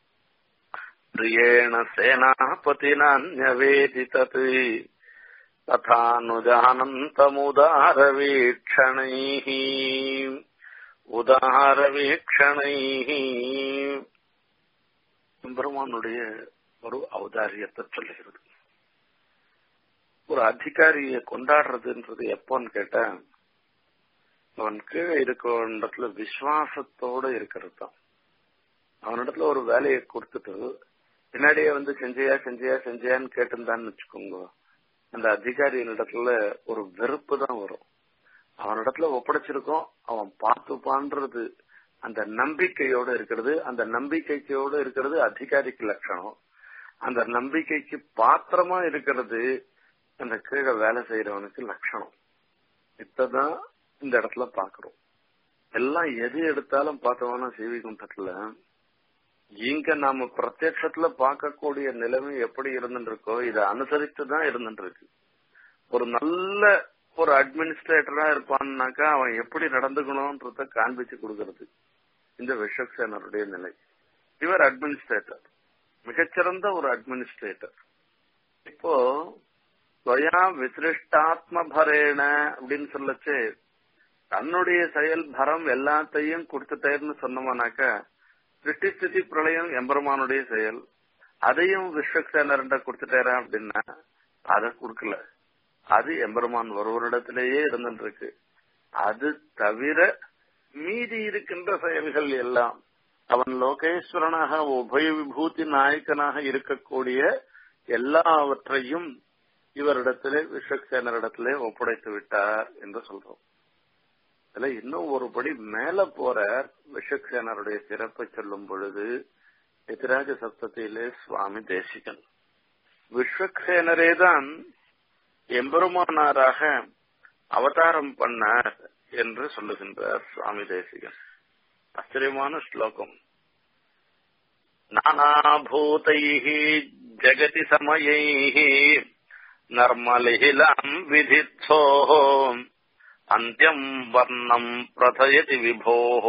பிரியேண சேனாபதினான்யவேதி தத் ததானுஜானந்தமுதாரவீக்ஷணைः உதாரவீக்ஷணைः பெருமானுடைய ஒரு அவதாரியத்தை சொல்லுகிறது ஒரு அதிகாரிய கொண்டாடுறதுன்றது எப்போன்னு கேட்டா அவன் கீழே இருக்கிற விசுவாசத்தோட இருக்கிறது தான் அவனிடத்துல ஒரு வேலையை கொடுத்துட்டு பின்னாடியே வந்து செஞ்சியா செஞ்சியா செஞ்சியான்னு கேட்டிருந்தான்னு வச்சுக்கோங்க அந்த அதிகாரியினிடத்துல ஒரு வெறுப்பு தான் வரும் அவனிடத்துல ஒப்படைச்சிருக்கோம் அவன் பார்த்துப்பான்றது அந்த நம்பிக்கையோட இருக்கிறது அந்த நம்பிக்கைக்கோட இருக்கிறது அதிகாரிக்கு லட்சணம் அந்த நம்பிக்கைக்கு பாத்திரமா இருக்கிறது அந்த கீழே வேலை செய்யறவனுக்கு லட்சணம் இத்ததான் இந்த இடத்துல பாக்குறோம் எல்லாம் எது எடுத்தாலும் பார்த்தோம்னா சிவி குண்டத்துல இங்க நாம பிரத்யட்சத்துல பார்க்கக்கூடிய நிலைமை எப்படி இருந்துருக்கோ இதை அனுசரித்து தான் இருந்துருக்கு ஒரு நல்ல ஒரு அட்மினிஸ்ட்ரேட்டரா இருப்பான்னாக்கா அவன் எப்படி நடந்துக்கணும்ன்றத காண்பிச்சு கொடுக்கறது இந்த விஸ்வக்சேனருடைய நிலை இவர் அட்மினிஸ்ட்ரேட்டர் மிகச்சிறந்த ஒரு அட்மினிஸ்ட்ரேட்டர் இப்போ ஸ்வயா விசிருஷ்டாத்ம பரேன அப்படின்னு சொல்லச்சு தன்னுடைய செயல் பரம் எல்லாத்தையும் கொடுத்துட்டேன்னு சொன்னோம்னாக்கா சிருஷ்டி ஸ்திதி பிரளயம் எம்பெருமானுடைய செயல் அதையும் விஸ்வக்சேனர்கிட்ட கொடுத்துட்டாரா அப்படின்னா அதை கொடுக்கல அது எம்பெருமான் ஒருவரிடத்திலேயே இருந்துட்டு இருக்கு அது தவிர மீதி இருக்கின்ற செயல்கள் எல்லாம் அவன் லோகேஸ்வரனாக உபய விபூதி நாயக்கனாக இருக்கக்கூடிய எல்லாவற்றையும் இவரிடத்திலே விஸ்வக்சேனரிடத்திலே ஒப்படைத்து விட்டார் என்று சொல்றோம் இதுல இன்னும் ஒருபடி மேல போற விஸ்வக்சேனருடைய சிறப்பை சொல்லும் பொழுது எதிராஜ சப்தத்திலே சுவாமி தேசிகன் விஸ்வக்சேனரே தான் எம்பெருமானாராக அவதாரம் பண்ணார் என்று சொல்லுகின்றார் சுவாமி தேசிகன் ஆச்சரியமான ஸ்லோகம் நானாபூதைः ஜகதி சமயைः நர்மலிகிலாம் விதித்சோः अन्त्यम् वर्णम् प्रथयति विभोः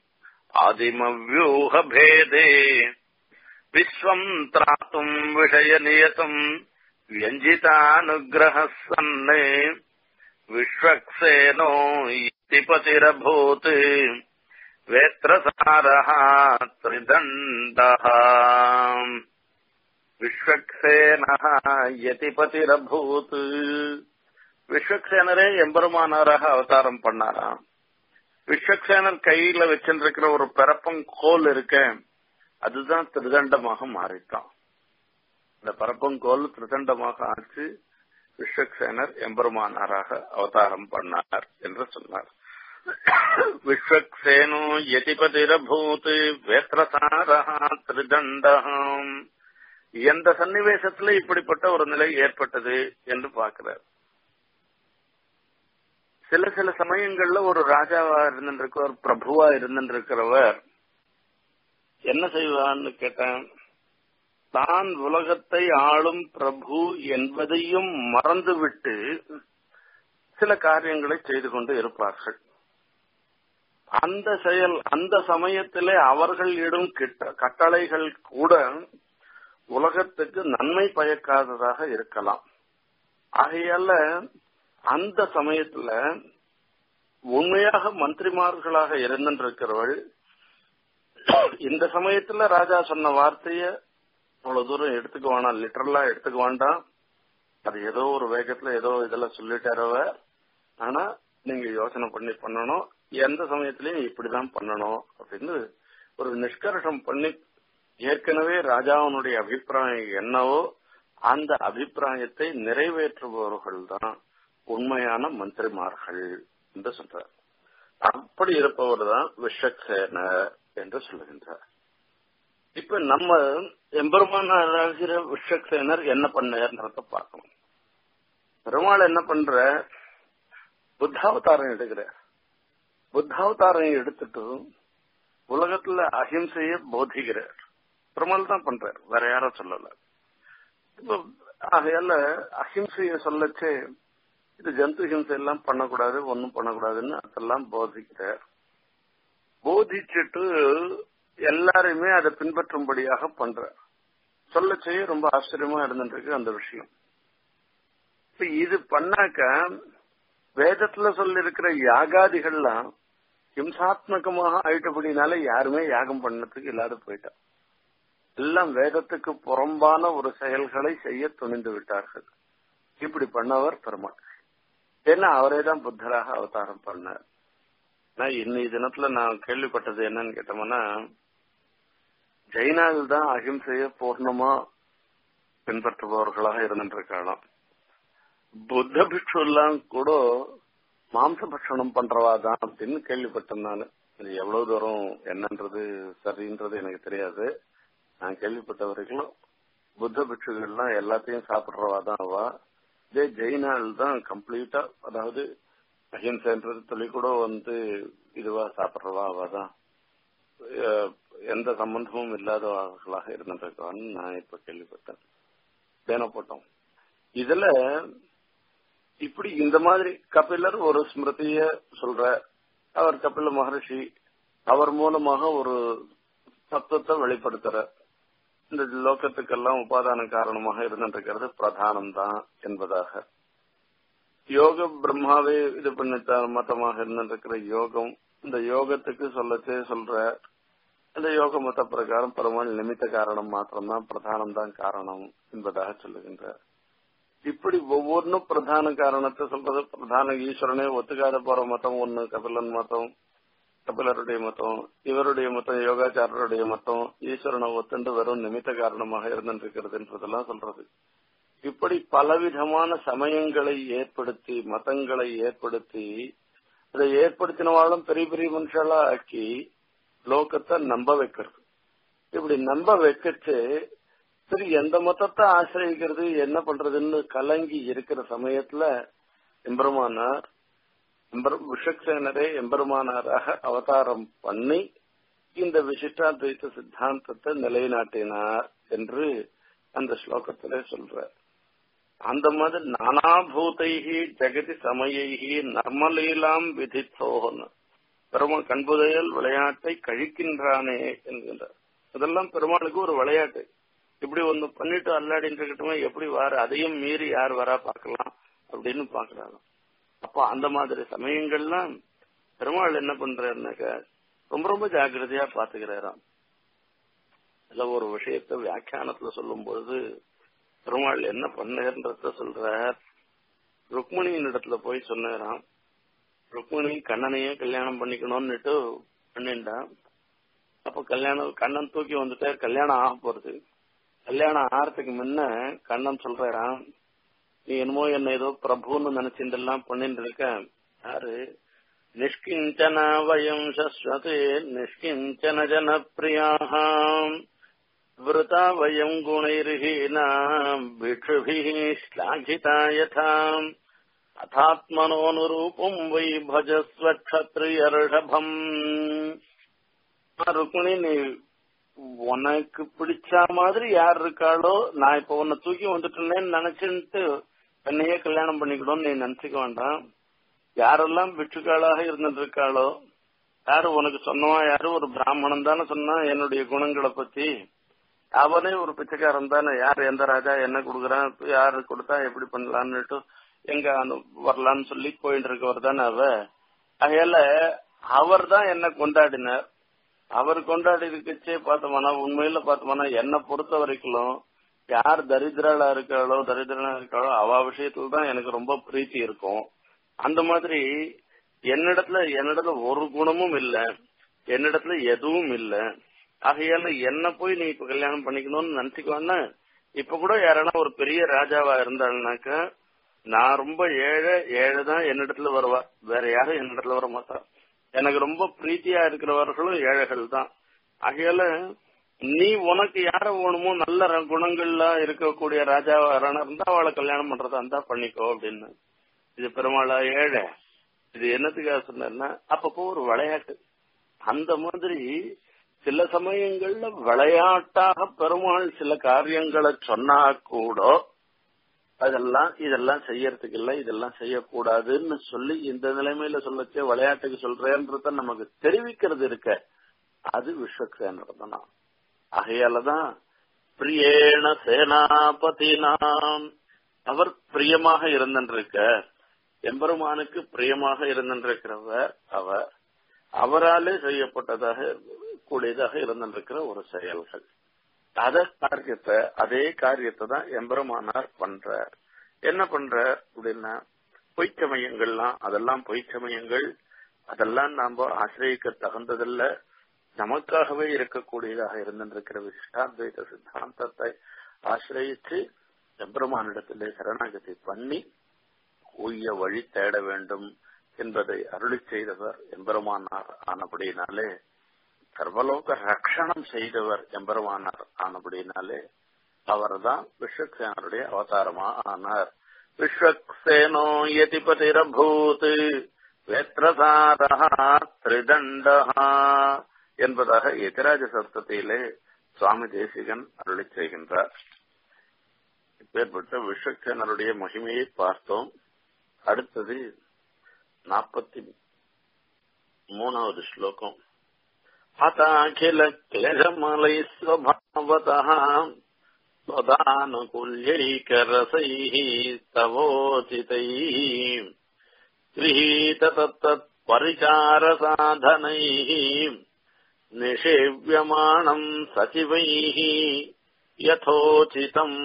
आदिमव्यूहभेदे विश्वम् त्रातुम् विषयनियतम् व्यञ्जितानुग्रहः सन्ने विश्वक्सेनो यतिपतिरभूत् वेत्रसारः त्रिदण्डः விஸ்வக்சேனः யதிபதிரபூத் விஸ்வக்சேனரே எம்பெருமானாராக அவதாரம் பண்ணாராம் விஸ்வக்சேனர் கையில வச்சிருக்கிற ஒரு பரப்பம் கோல் இருக்க அதுதான் திருதண்டமாக மாறிட்டான் இந்த பரப்பங்கோல் திருதண்டமாக ஆச்சு விஸ்வக்சேனர் எம்பெருமானாராக அவதாரம் பண்ணார் என்று சொன்னார் விஸ்வக்சேனோ யதிபதிரபூத் வேத்ரசாரா திருதண்டம் எந்த சன்னிவேசத்துல இப்படிப்பட்ட ஒரு நிலை ஏற்பட்டது என்று பார்க்கிறார் சில சில சமயங்கள்ல ஒரு ராஜாவா இருந்திருக்கிறவர் பிரபுவா இருந்திருக்கிறவர் என்ன செய்வான்னு கேட்டேன் தான் உலகத்தை ஆளும் பிரபு என்பதையும் மறந்துவிட்டு சில காரியங்களை செய்து கொண்டு இருப்பார்கள் அந்த செயல் அந்த சமயத்திலே அவர்கள் இடும் கட்டளைகள் கூட உலகத்துக்கு நன்மை பயக்காததாக இருக்கலாம் ஆகையால அந்த சமயத்துல உண்மையாக மந்திரிமார்களாக இருந்திருக்கிறவள் இந்த சமயத்துல ராஜா சொன்ன வார்த்தைய அவ்வளவு தூரம் எடுத்துக்க வேணாம் லிட்டரலா எடுத்துக்க வேண்டாம் அது ஏதோ ஒரு வேகத்துல ஏதோ இதெல்லாம் சொல்லிட்டாரவ ஆனா நீங்க யோசனை பண்ணி பண்ணணும் எந்த சமயத்திலயும் இப்படிதான் பண்ணணும் அப்படின்னு ஒரு நிஷ்கர்ஷம் பண்ணி ஏற்கனவே ராஜாவனுடைய அபிப்பிராயம் என்னவோ அந்த அபிப்பிராயத்தை நிறைவேற்றுபவர்கள் தான் உண்மையான மந்திரிமார்கள் என்று சொல்றார் அப்படி இருப்பவர் தான் விஷக்சேனர் என்று சொல்லுகின்றார் இப்ப நம்ம எம்பெருமானாகிற விஷக்சேனர் என்ன பண்ணார்ன்றத பார்க்கணும் பெருமாள் என்ன பண்ற புத்தாவதாரம் எடுக்கிறார் புத்தாவதாரம் எடுத்துட்டு உலகத்துல அஹிம்சைய போதிக்கிறார் பெருமாள் தான் பண்றார் வேற யாரும் சொல்லல இப்போ ஆகையால அஹிம்சைய சொல்லச்சே இது ஜந்து ஹிம்சை எல்லாம் பண்ணக்கூடாது ஒன்னும் பண்ணக்கூடாதுன்னு அதெல்லாம் போதிக்கிறார் போதிச்சுட்டு எல்லாருமே அதை பின்பற்றும்படியாக பண்றார் சொல்லச்சே ரொம்ப ஆச்சரியமா இருந்துருக்கு அந்த விஷயம் இப்ப இது பண்ணாக்க வேதத்துல சொல்லி இருக்கிற யாகாதிகள்லாம் ஹிம்சாத்மகமாக ஆயிட்டபடினால யாருமே யாகம் பண்ணதுக்கு இல்லாத போயிட்டா எல்லாம் வேதத்துக்கு புறம்பான ஒரு செயல்களை செய்ய துணிந்து விட்டார்கள் இப்படி பண்ணவர் பெருமாள் ஏன்னா அவரே தான் புத்தராக அவதாரம் பண்ணார் நான் இன்னைய தினத்துல நான் கேள்விப்பட்டது என்னன்னு கேட்டோம்னா ஜெயினாவில் தான் அகிம்சைய பூர்ணமா பின்பற்றுபவர்களாக இருந்துருக்கலாம் புத்த பிக்ஷு எல்லாம் கூட மாம்ச பட்சணம் பண்றவா தான் அப்படின்னு கேள்விப்பட்டேன் நான் இது எவ்வளவு தூரம் என்னன்றது சரின்றது எனக்கு தெரியாது நான் கேள்விப்பட்ட வரைக்கும் புத்த பிக்ஷுகள்லாம் எல்லாத்தையும் சாப்பிடுறவா தான் அவா இதே ஜெயினால் தான் கம்ப்ளீட்டா அதாவது அஹிம்சைன்றது தொழில் கூட வந்து இதுவா சாப்பிடுறவா அவ தான் எந்த சம்பந்தமும் இல்லாதவர்களாக இருந்திருக்கான்னு நான் இப்ப கேள்விப்பட்டேன் பேன போட்டோம் இதுல இப்படி இந்த மாதிரி கபிலர் ஒரு ஸ்மிருதிய சொல்ற அவர் கபில மகர்ஷி அவர் மூலமாக ஒரு தத்துவத்தை வெளிப்படுத்துற இந்த லோகத்துக்கெல்லாம் உபாதான காரணமாக இருந்திருக்கிறது பிரதானம் தான் என்பதாக யோக பிரம்மாவே இது பண்ணித்த மதமாக இருந்திருக்கிற யோகம் இந்த யோகத்துக்கு சொல்லச்சே சொல்ற இந்த யோக மத பிரகாரம் பெருமாள் நிமித்த காரணம் மாத்திரம்தான் பிரதானம் தான் காரணம் என்பதாக சொல்லுகின்றார் இப்படி ஒவ்வொன்றும் பிரதான காரணத்தை சொல்றது பிரதான ஈஸ்வரனே ஒத்துக்காத போற மதம் ஒண்ணு கபிலன் மதம் கபிலருடைய மதம் இவருடைய மதம் யோகாச்சாரருடைய மதம் ஈஸ்வரனை ஒத்துண்டு வெறும் நிமித்த காரணமாக இருந்திருக்கிறதுன்றதெல்லாம் சொல்றது இப்படி பலவிதமான சமயங்களை ஏற்படுத்தி மதங்களை ஏற்படுத்தி அதை ஏற்படுத்தினவாளும் பெரிய பெரிய மனுஷாலா ஆக்கி லோகத்தை நம்ப வைக்கிறது இப்படி நம்ப வைக்கச்சு சரி எந்த மதத்தை ஆசிரியக்கிறது என்ன பண்றதுன்னு கலங்கி இருக்கிற சமயத்துல எம்பெருமானார் விஷக்சேனரே எம்பெருமானாராக அவதாரம் பண்ணி இந்த விசிஷ்டாத்வைத்த சித்தாந்தத்தை நிலைநாட்டினார் என்று அந்த ஸ்லோகத்திலே சொல்றார் அந்த மாதிரி நானாபூதைகி ஜெகதி சமயைகி நர்மலீலாம் விதித்தோன்னு பெருமாள் கண்புதையல் விளையாட்டை கழிக்கின்றானே என்கின்றார் அதெல்லாம் பெருமாளுக்கு ஒரு விளையாட்டு இப்படி ஒண்ணு பண்ணிட்டு அல்லாடின்னு இருக்கட்டுமே எப்படி வார அதையும் மீறி யார் வரா பார்க்கலாம் அப்படின்னு பாக்குறாங்க அப்போ அந்த மாதிரி சமயங்கள்லாம் பெருமாள் என்ன பண்றாருனாக்கா ரொம்ப ரொம்ப ஜாக்கிரதையா பாத்துக்கிறாராம் இதுல ஒரு விஷயத்த வியாக்கியானத்துல சொல்லும் பொழுது பெருமாள் என்ன பண்ணேன்றத சொல்றார் ருக்மணியின் இடத்துல போய் சொன்னாராம் ருக்மணி கண்ணனையே கல்யாணம் பண்ணிக்கணும்னுட்டு பண்ணிண்டான் அப்ப கல்யாணம் கண்ணன் தூக்கி வந்துட்டு கல்யாணம் ஆக போறது கல்யாணம் ஆறதுக்கு முன்ன கண்ணன் சொல்றாராம் நீ என்னமோ என்ன ஏதோ பிரபுன்னு நினைச்சிட்டு எல்லாம் பண்ணிட்டு இருக்க யாரு நிஷ்கிஞ்சன வயம் சஸ்வதே நிஷ்கிஞ்சன ஜனப்பிரியாக விருதா வயம் குணைர்ஹீனாம் பிக்ஷுபிः श्लाघिता यथा அதாத்மனோனுரூபம் வை பஜஸ்வ க்ஷத்ரியர்ஷபம் ருக்மிணி நீ உனக்கு பிடிச்ச மாதிரி யார் இருக்காளோ நான் இப்ப உன்னை தூக்கி வந்துட்டேன்னு நினைச்சுட்டு என்னையே கல்யாணம் பண்ணிக்கணும்னு நீ நினைச்சுக்க வேண்டாம் யாரெல்லாம் பிட்சுக்காளாக இருந்துட்டு இருக்காளோ யாரு உனக்கு சொன்னவா யாரு ஒரு பிராமணன் தானே சொன்னா என்னுடைய குணங்களை பத்தி அவனே ஒரு பிச்சைக்காரன் தானே யார் எந்த ராஜா என்ன கொடுக்குறான் யாரு கொடுத்தா எப்படி பண்ணலான்னுட்டு எங்க வரலான்னு சொல்லி போயிட்டு இருக்கவர் தானே அவ அதையால அவர் தான் என்ன கொண்டாடினார் அவர் கொண்டாடி இருக்கச்சே பார்த்தோம்னா உண்மையில பார்த்தோம்னா என்ன பொறுத்த வரைக்கும் யார் தரித்திரலா இருக்காளோ தரித்திரனா இருக்காளோ அவ விஷயத்துல தான் எனக்கு ரொம்ப பிரீத்தி இருக்கும் அந்த மாதிரி என்னிடத்துல என்னிடத்துல ஒரு குணமும் இல்ல என்னிடத்துல எதுவும் இல்ல ஆகையால என்ன போய் நீ இப்ப கல்யாணம் பண்ணிக்கணும்னு நினைச்சுக்கோன்னா இப்ப கூட யாரானா ஒரு பெரிய ராஜாவா இருந்தாள்னாக்கா நான் ரொம்ப ஏழை ஏழை தான் என்னிடத்துல வருவா வேற யாரும் என்னிடத்துல வர மாட்டா எனக்கு ரொம்ப பிரீத்தியா இருக்கிறவர்களும் ஏழைகள் தான் ஆகையால நீ உனக்கு யார வேணுமோ நல்ல குணங்கள்லாம் இருக்கக்கூடிய ராஜாவா யாரான இருந்தா அவளை கல்யாணம் பண்றதா இருந்தா பண்ணிக்கோ அப்படின்னு இது பெருமாளா ஏழை இது என்னத்துக்காக சொன்னார்னா அப்பப்போ ஒரு விளையாட்டு அந்த மாதிரி சில சமயங்கள்ல விளையாட்டாக பெருமாள் சில காரியங்களை சொன்னா கூட அதெல்லாம் இதெல்லாம் செய்யறதுக்கு இல்ல இதெல்லாம் செய்யக்கூடாதுன்னு சொல்லி இந்த நிலைமையில சொல்லச்சே விளையாட்டுக்கு சொல்றேன்றத நமக்கு தெரிவிக்கிறது இருக்க அது விஸ்வக்சேனர் தானா ஆகையாலதான் பிரியேண சேனாபதினாம் அவர் பிரியமாக இருந்திருக்க எம்பெருமானுக்கு பிரியமாக இருந்திருக்கிறவர் அவர் அவராலே செய்யப்பட்டதாக கூடியதாக இருந்திருக்கிற ஒரு செயல்கள் அத காரியத்தை அதே காரியத்தை தான் எம்பெருமானார் பண்றார் என்ன பண்றார் அப்படின்னா பொய்ச்சமயங்கள்லாம் அதெல்லாம் பொய்ச்சமயங்கள் அதெல்லாம் நாம ஆசிரியக்க தகுந்ததில்ல நமக்காகவே இருக்கக்கூடியதாக இருந்திருக்கிற விசிஷ்டாத்வைத சித்தாந்தத்தை ஆசிரியச்சு எம்பெருமானிடத்திலே சரணாகதி பண்ணி உய்ய வழி தேட வேண்டும் என்பதை அருளி செய்தவர் எம்பெருமானார் ஆனபடியினாலே சர்வலோக ரக்ஷணம் செய்தவர் எம்பெருமானார் ஆனபடினாலே அவர்தான் விஸ்வக்சேனருடைய அவதாரமா ஆனார் விஸ்வக்சேனோ யதிபதிரபூத் வேத்ரசாரா திரிதண்டா என்பதாக எதிராஜ சப்தத்திலே சுவாமி தேசிகன் அருளி செய்கின்றார் இப்பேற்பட்ட விஸ்வக்சேனருடைய மகிமையை பார்த்தோம் அடுத்தது நாற்பத்தி மூணாவது ஸ்லோகம் हताखिल क्लेशमलैः स्वभावतः त्वदानुकूल्यैकरसैः तवोचितैः गृहीत तत्तत्परिचारसाधनैः निषेव्यमाणम् सचिवैः யதோச்சிதம்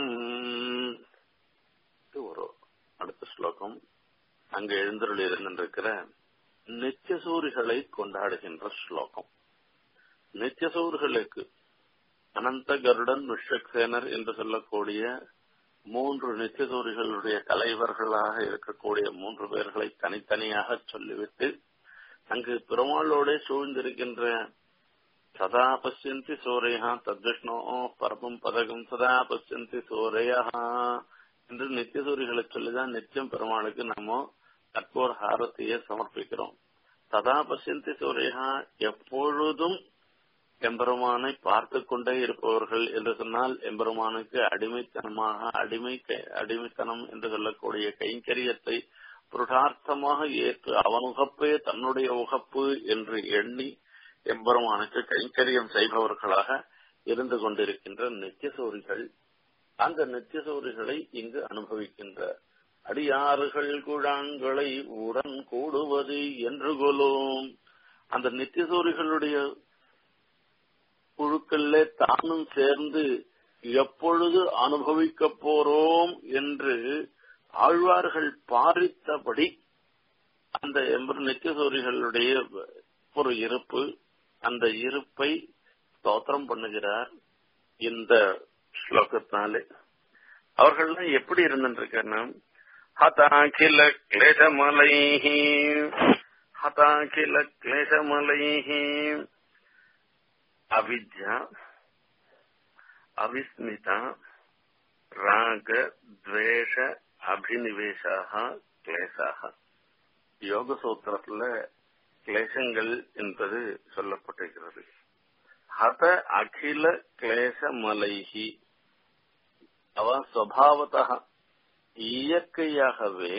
ஒரு அடுத்த ஸ்லோகம் அங்கு எழுந்தருள் இருந்திருக்கிற நித்தியசூரிகளை கொண்டாடுகின்ற ஸ்லோகம் நித்தியசூர்களுக்கு அனந்த கருடன் விஸ்வக்சேனர் என்று சொல்லக்கூடிய மூன்று நித்தியசூரிகளுடைய தலைவர்களாக இருக்கக்கூடிய மூன்று பேர்களை தனித்தனியாக சொல்லிவிட்டு அங்கு பெருமாளோட சூழ்ந்திருக்கின்ற சதா பசியந்தி சூரையா தத்விஷ்ணோ பரமம் பதகம் சதா பசியந்தி சூரையா என்று நித்தியசூரிகளை சொல்லிதான் நித்தியம் பெருமாளுக்கு நம்ம கற்போர் ஹாரத்தையே சமர்ப்பிக்கிறோம் சதா பசியந்தி சூரையா எப்பொழுதும் எம்பெருமானை பார்த்து கொண்டே இருப்பவர்கள் என்று சொன்னால் எம்பெருமானுக்கு அடிமைத்தனமாக அடிமை அடிமைத்தனம் என்று சொல்லக்கூடிய கைங்கரியத்தை புருஷார்த்தமாக ஏற்று அவன் உகப்பே தன்னுடைய உகப்பு என்று எண்ணி எம்பெருமானுக்கு கைங்கரியம் செய்பவர்களாக இருந்து கொண்டிருக்கின்ற நித்தியசூரிகள் அந்த நித்தியசூரிகளை இங்கு அனுபவிக்கின்ற அடியாறுகள் குழாங்களை உடன் கூடுவது என்று கொலும் அந்த நித்தியசூரிகளுடைய குழுக்கள்ல தானும் சேர்ந்து எப்பொழுது அனுபவிக்க போறோம் என்று ஆழ்வார்கள் பாரித்தபடி அந்த எம்பர் நித்தியசூரிகளுடைய ஒரு இருப்பு அந்த இருப்பை ஸ்தோத்திரம் பண்ணுகிறார் இந்த ஸ்லோகத்தினாலே அவர்கள்லாம் எப்படி இருந்துருக்காங்கன்னா ஹதாகில கிளேசமலைஹி ஹதாகில கிளேசமலைஹி அவித்யா அவிஸ்மிதா ராக துவேஷ அபினிவேஷாக கிளேசாக யோக சூத்திரத்துல கிளேசங்கள் என்பது சொல்லப்பட்டிருக்கிறது ஹத அகில கிளேச மலைஹி அவ சுவாவத்தா இயற்கையாகவே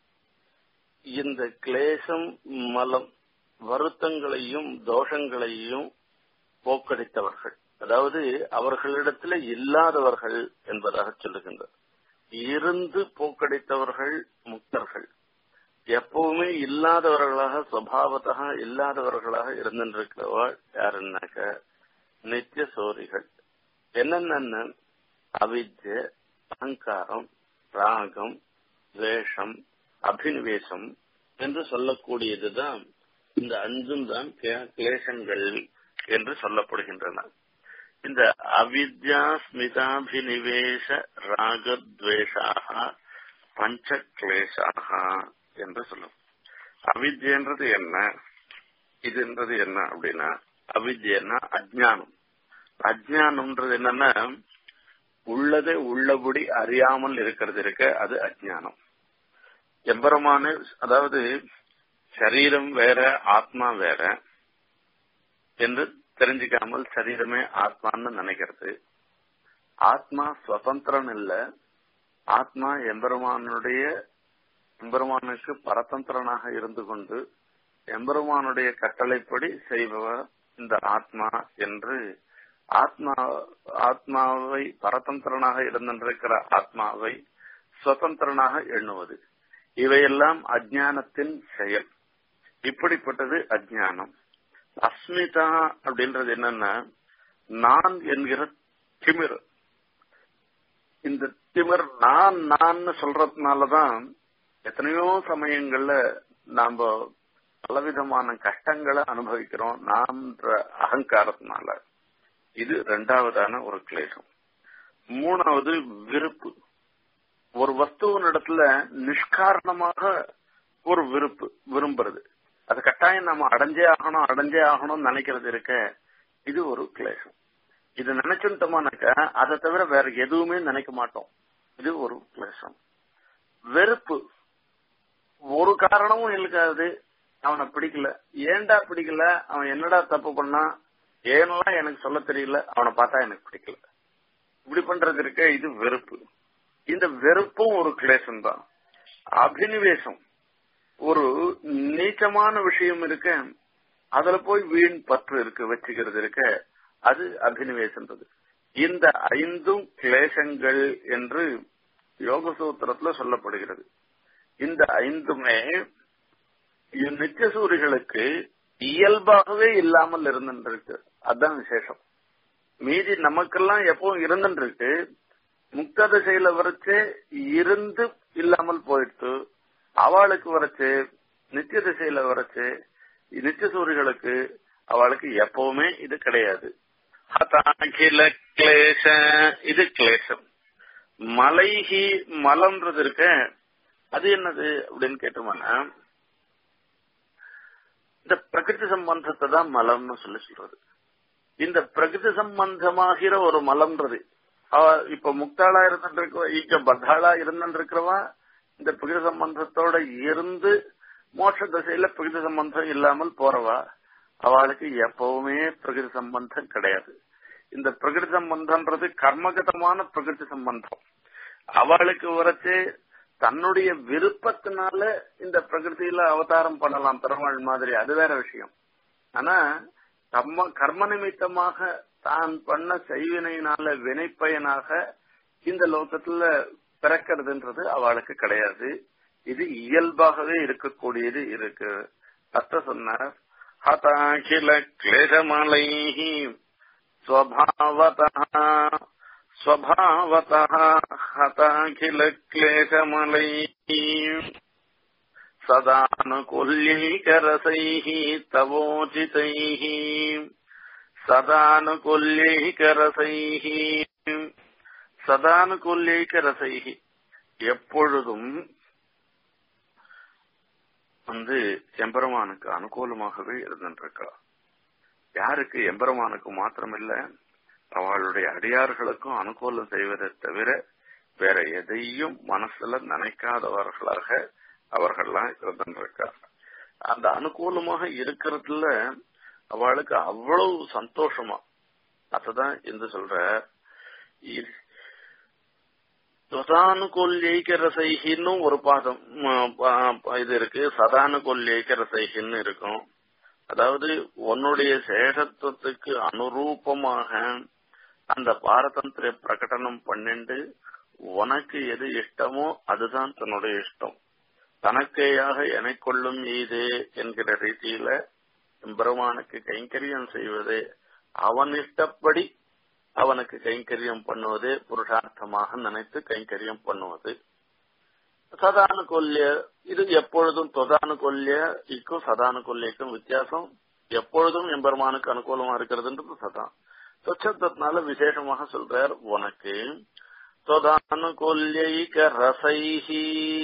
இந்த கிளேசம் மலம் வருத்தங்களையும் தோஷங்களையும் போக்கடித்தவர்கள் அதாவது அவர்களிடத்துல இல்லாதவர்கள் என்பதாக சொல்லுகின்றார் இருந்து போக்கடித்தவர்கள் முக்தர்கள் எப்பவுமே இல்லாதவர்களாக சுவாவத்தா இல்லாதவர்களாக இருந்திருக்கிறவா யாருன்னாக்க நித்திய சோரிகள் என்னென்ன அவித்ய அகங்காரம் ராகம் துவேஷம் அபினிவேசம் என்று சொல்லக்கூடியதுதான் இந்த அஞ்சும் தான் கிளேசங்கள் என்று சொல்லப்படுகின்றன இந்த அவித்யா ஸ்மிதாபினிவேஷ ராகத்வேஷாக பஞ்ச கிளேசாக என்று சொல்லும் அவித்யன்றது என்ன இதுன்றது என்ன அப்படின்னா அவித்யன்னா அஜ்ஞானம் அஜ்ஞானம்ன்றது என்னன்னா உள்ளதை உள்ளபடி அறியாமல் இருக்கிறது இருக்க அது அஜ்ஞானம் எம்பரமான அதாவது சரீரம் வேற ஆத்மா வேற என்று தெரிஞ்சுக்காமல் சரீரமே ஆத்மான்னு நினைக்கிறது ஆத்மா சுதந்திரம் இல்ல ஆத்மா எம்பெருமானுடைய எம்பெருமானுக்கு பரதந்திரனாக இருந்து கொண்டு எம்பெருமானுடைய கட்டளைப்படி செய்பவர் இந்த ஆத்மா என்று ஆத்மா ஆத்மாவை பரதந்திரனாக இருந்திருக்கிற ஆத்மாவை சுதந்திரனாக எண்ணுவது இவையெல்லாம் அஜானத்தின் செயல் இப்படிப்பட்டது அஜானம் அஸ்மிதா அப்படின்றது என்னன்னா நான் என்கிற திமிர் இந்த திமிர் நான் நான் சொல்றதுனாலதான் எத்தனையோ சமயங்கள்ல நாம பலவிதமான கஷ்டங்களை அனுபவிக்கிறோம் நான்ற அகங்காரத்தினால இது ரெண்டாவதான ஒரு கிளேசம் மூணாவது விருப்பு ஒரு வஸ்துவின் இடத்துல நிஷ்காரணமாக ஒரு விருப்பு விரும்புறது அது கட்டாயம் நம்ம அடைஞ்சே ஆகணும் அடைஞ்சே ஆகணும்னு நினைக்கிறது இருக்க இது ஒரு கிளேசம் இது நினைச்சுட்டோமானாக்க அதை தவிர வேற எதுவுமே நினைக்க மாட்டோம் இது ஒரு கிளேசம் வெறுப்பு ஒரு காரணமும் இருக்காது அவனை பிடிக்கல ஏன்டா பிடிக்கல அவன் என்னடா தப்பு பண்ணா ஏனெல்லாம் எனக்கு சொல்ல தெரியல அவனை பார்த்தா எனக்கு பிடிக்கல இப்படி பண்றது இருக்க இது வெறுப்பு இந்த வெறுப்பும் ஒரு கிளேசம் தான் அபினிவேசம் ஒரு நீச்சமான விஷயம் இருக்க அதுல போய் வீண் பற்று இருக்கு வச்சுக்கிறது இருக்க அது அபினிவேசன்றது இந்த ஐந்தும் கிளேசங்கள் என்று யோக சூத்திரத்துல சொல்லப்படுகிறது இந்த ஐந்துமே நித்தியசூரிகளுக்கு இயல்பாகவே இல்லாமல் இருந்துருக்கு அதுதான் விசேஷம் மீதி நமக்கெல்லாம் எப்பவும் இருந்துருக்கு முக்த திசையில வரைச்சு இருந்து இல்லாமல் போயிடுத்து அவளுக்கு வரைச்சு நித்திய திசையில வரைச்சு நித்தியசூரிகளுக்கு அவளுக்கு எப்பவுமே இது கிடையாது ஹதாகில கிளேச இது கிளேசம் மலைஹி மலம்ன்றது இருக்க அது என்னது அப்படின்னு கேட்டோம்னா இந்த பிரகிருதி சம்பந்தத்தை தான் மலம்னு சொல்லி சொல்றது இந்த பிரகிருதி சம்பந்தமாகிற ஒரு மலம்ன்றது அவ இப்ப முக்தாளா இருந்துட்டு இங்க பத்தாளா இருந்துட்டு இருக்கிறவா இந்த பிரகிருதி சம்பந்தத்தோட இருந்து மோட்ச திசையில பிரகிருதி சம்பந்தம் இல்லாமல் போறவா அவளுக்கு எப்பவுமே பிரகிருதி சம்பந்தம் கிடையாது இந்த பிரகிருதி சம்பந்தம்ன்றது கர்மகதமான பிரகிருதி சம்பந்தம் அவளுக்கு வரைச்சு தன்னுடைய விருப்பத்தினால இந்த பிரகிருதியில அவதாரம் பண்ணலாம் பெருமாள் மாதிரி அது வேற விஷயம் ஆனா கர்ம கர்ம நிமித்தமாக தான் பண்ண செய்வினையினால வினைப்பயனாக இந்த லோகத்துல பிறக்கிறதுன்றது அவளுக்கு கிடையாது இது இயல்பாகவே இருக்கக்கூடியது இருக்கு அத்த சொன்னார் ஹதாகில கிளேசமலை ஸ்வபாவதः स्वभावतः हताखिलक्लेशमलैः सदानुकूल्यैकरसैः तवोचितैः சதானுகூல்யைகரசைஹ சதானுகூல்யைகரசைஹ எப்பொழுதும் வந்து எம்பெருமானுக்கு அனுகூலமாகவே இருந்துருக்கா யாருக்கு எம்பெருமானுக்கு மாத்திரமில்ல அவளுடைய அடியார்களுக்கும் அனுகூலம் செய்வதை தவிர வேற எதையும் மனசுல நினைக்காதவர்களாக அவர்கள்லாம் இருந்துருக்கா அந்த அனுகூலமாக இருக்கிறதுல அவளுக்கு அவ்வளவு சந்தோஷமா அததான் என்று சொல்ற சுதானுகூல்யைக்க ரசைகின்னு ஒரு பாதம் இது இருக்கு சதானுகூல்யைக்க ரசைகின்னு இருக்கும் அதாவது உன்னுடைய சேஷத்துவத்துக்கு அனுரூபமாக அந்த பாரதந்திர பிரகடனம் பண்ணிண்டு உனக்கு எது இஷ்டமோ அதுதான் தன்னுடைய இஷ்டம் தனக்கேயாக எனக்கொள்ளும் இது என்கிற ரீதியில பெருமானுக்கு கைங்கரியம் செய்வது அவன் இஷ்டப்படி அவனுக்கு கைங்கரியம் பண்ணுவது புருஷார்த்தமாக நினைத்து கைங்கரியம் பண்ணுவது சதானுகொல்ய இது எப்பொழுதும் தொதானுகொல்ய இக்கும் சதானுகொல்யக்கும் வித்தியாசம் எப்பொழுதும் எம்பெருமானுக்கு அனுகூலமா இருக்கிறதுன்றது சதான் சொச்சத்தினால விசேஷமாக சொல்றார் உனக்கு தொதானுகொல்யைக ரசைஹி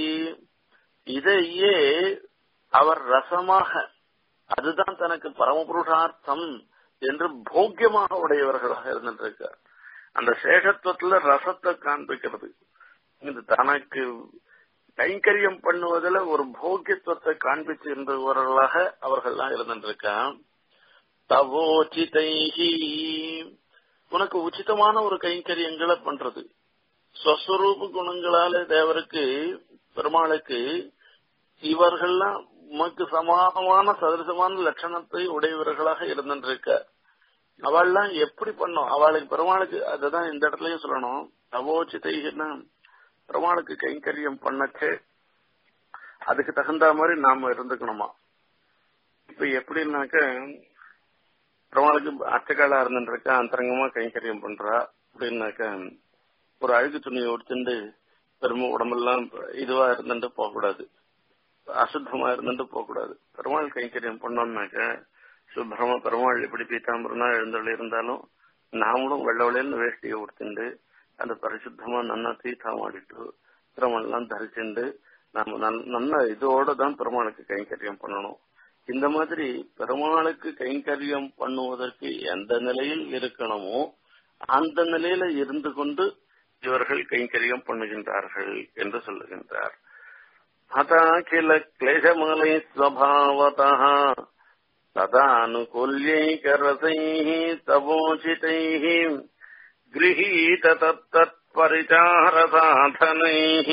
இதையே அவர் ரசமாக அதுதான் தனக்கு பரமபுருஷார்த்தம் என்று போக்கியமாக உடையவர்களாக இருந்திருக்கார் அந்த சேஷத்துவத்துல ரசத்தை காண்பிக்கிறது இது தனக்கு கைங்கரியம் பண்ணுவதில் ஒரு போக்கியத்துவத்தை காண்பிச்சு இருந்தவர்களாக அவர்கள்லாம் இருந்திருக்கான் தவோச்சிதைஹி உனக்கு உச்சிதமான ஒரு கைங்கரியங்களை பண்றது ஸ்வஸ்வரூப குணங்களால தேவருக்கு பெருமாளுக்கு இவர்கள்லாம் உமக்கு சமானமான சதரிசமான லட்சணத்தை உடையவர்களாக இருந்திருக்க அவள்லாம் எப்படி பண்ணும் அவளுக்கு பெருமாளுக்கு அதுதான் இந்த இடத்துலயும் சொல்லணும் தவோச்சிதைன்னா பெருமாளுக்கு கைங்கரியம் பண்ணச்சு அதுக்கு தகுந்த மாதிரி நாம இருந்துக்கணுமா இப்ப எப்படின்னாக்க பெருமாளுக்கு அச்சக்காலா இருந்துருக்கா அந்தரங்கமா கைங்கரியம் பண்றா அப்படின்னாக்க ஒரு அழுகு துணியை உடுத்துண்டு பெருமை உடம்பெல்லாம் இதுவா இருந்துட்டு போகக்கூடாது அசுத்தமா இருந்துட்டு போகக்கூடாது பெருமாள் கைங்கரியம் பண்ணோம்னாக்க சுப்பிரம பெருமாள் எப்படி பீத்தாம்பரனா எழுந்தொழி இருந்தாலும் நாமளும் வெள்ள வெள்ளைன்னு வேஷ்டியை உடுத்துண்டு அந்த பரிசுத்தமா நன்னா தீர்த்தமாடிட்டு பெருமாள்லாம் தரிச்சுண்டு நாம நல்ல இதோட தான் பெருமாளுக்கு கைங்கரியம் பண்ணணும் இந்த மாதிரி பெருமாளுக்கு கைங்கரியம் பண்ணுவதற்கு எந்த நிலையில் இருக்கணுமோ அந்த நிலையில இருந்து கொண்டு இவர்கள் கைங்கரியம் பண்ணுகின்றார்கள் என்று சொல்லுகின்றார் हताखिल क्लेशमलैः स्वभावतः तदानुकूल्यैकरसैः तवोचितैः गृहीत तत्तत्परिचारसाधनैः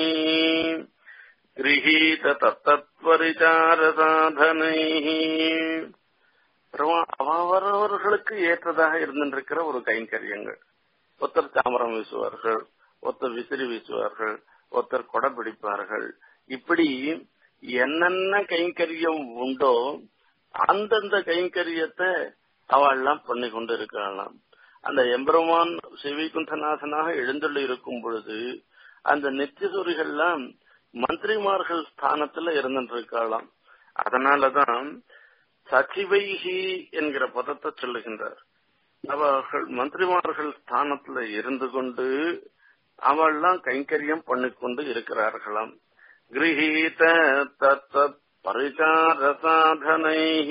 गृहीत தத்தத்பரிச்சாரசாதனைः அவரவர்களுக்கு ஏற்றதாக இருந்திருக்கிற ஒரு கைங்கரியங்கள் ஒருத்தர் தாமரம் வீசுவார்கள் ஒருத்தர் விசிறி வீசுவார்கள் ஒருத்தர் கொடை பிடிப்பார்கள் இப்படி என்னென்ன கைங்கரியம் உண்டோ அந்தந்த கைங்கரியத்தை அவள்லாம் பண்ணி கொண்டு இருக்கலாம் அந்த எம்பெருமான் சிவிகுந்தநாதனாக எழுந்துள்ள இருக்கும் பொழுது அந்த நித்தியசூரிகள்லாம் மந்திரிமார்கள் ஸ்தானத்துல இருந்துட்டு இருக்கலாம் அதனாலதான் சச்சிவைஹி என்கிற பதத்தை சொல்லுகின்றார் அவர்கள் மந்திரிமார்கள் ஸ்தானத்துல இருந்து கொண்டு அவள்லாம் கைங்கரியம் பண்ணிக்கொண்டு இருக்கிறார்களாம் गृहीत तत्तत् பரிசாரசாதனைः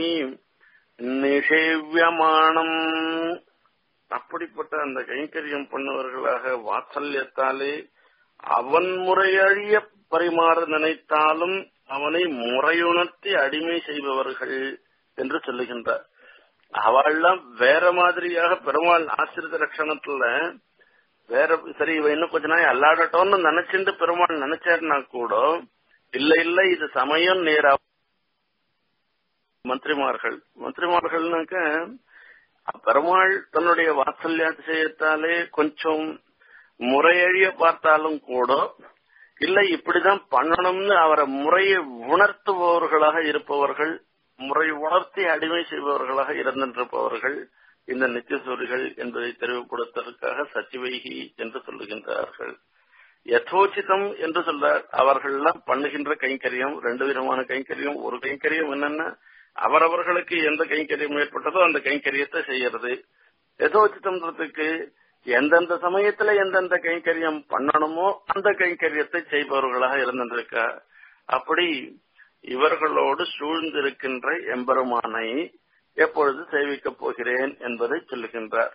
நிஷேவியமானம் அப்படிப்பட்ட அந்த கைங்கரியம் பண்ணுவர்களாக வாத்சல்யத்தாலே அவன் முறையழிய பரிமாற நினைத்தாலும் அவனை முறையுணர்த்தி அடிமை செய்பவர்கள் என்று சொல்லுகின்றார் அவள்லாம் வேற மாதிரியாக பெருமாள் ஆசிரித லட்சணத்துல வேற சரி இவ இன்னும் கொஞ்ச நாள் அல்லாடட்டோம்னு நினைச்சுட்டு பெருமாள் நினைச்சாருனா கூட இல்ல இல்ல இது சமயம் நேரா மந்திரிமார்கள் மந்திரிமார்கள்னாக்க பெருமாள் தன்னுடைய வாத்சல்யாதிசயத்தாலே கொஞ்சம் முறையழிய பார்த்தாலும் கூட இல்லை இப்படிதான் பண்ணணும்னு அவரை முறையை உணர்த்துபவர்களாக இருப்பவர்கள் முறை உணர்த்தி அடிமை செய்பவர்களாக இருந்திருப்பவர்கள் இந்த நித்தியசூரிகள் என்பதை தெளிவுபடுத்துவதற்காக சச்சிவைகி என்று சொல்லுகின்றார்கள் யதோச்சிதம் என்று சொல்றார் அவர்கள் எல்லாம் பண்ணுகின்ற கைங்கரியம் ரெண்டு விதமான கைங்கரியம் ஒரு கைங்கரியம் என்னன்னா அவரவர்களுக்கு எந்த கைங்கரியம் ஏற்பட்டதோ அந்த கைங்கரியத்தை செய்யறது யதோச்சிதம்ன்றதுக்கு எந்தெந்த சமயத்துல எந்தெந்த கைங்கரியம் பண்ணணுமோ அந்த கைங்கரியத்தை செய்பவர்களாக இருந்திருக்கா அப்படி இவர்களோடு சூழ்ந்திருக்கின்ற எம்பெருமானை எப்பொழுது சேவிக்கப் போகிறேன் என்பதை சொல்லுகின்றார்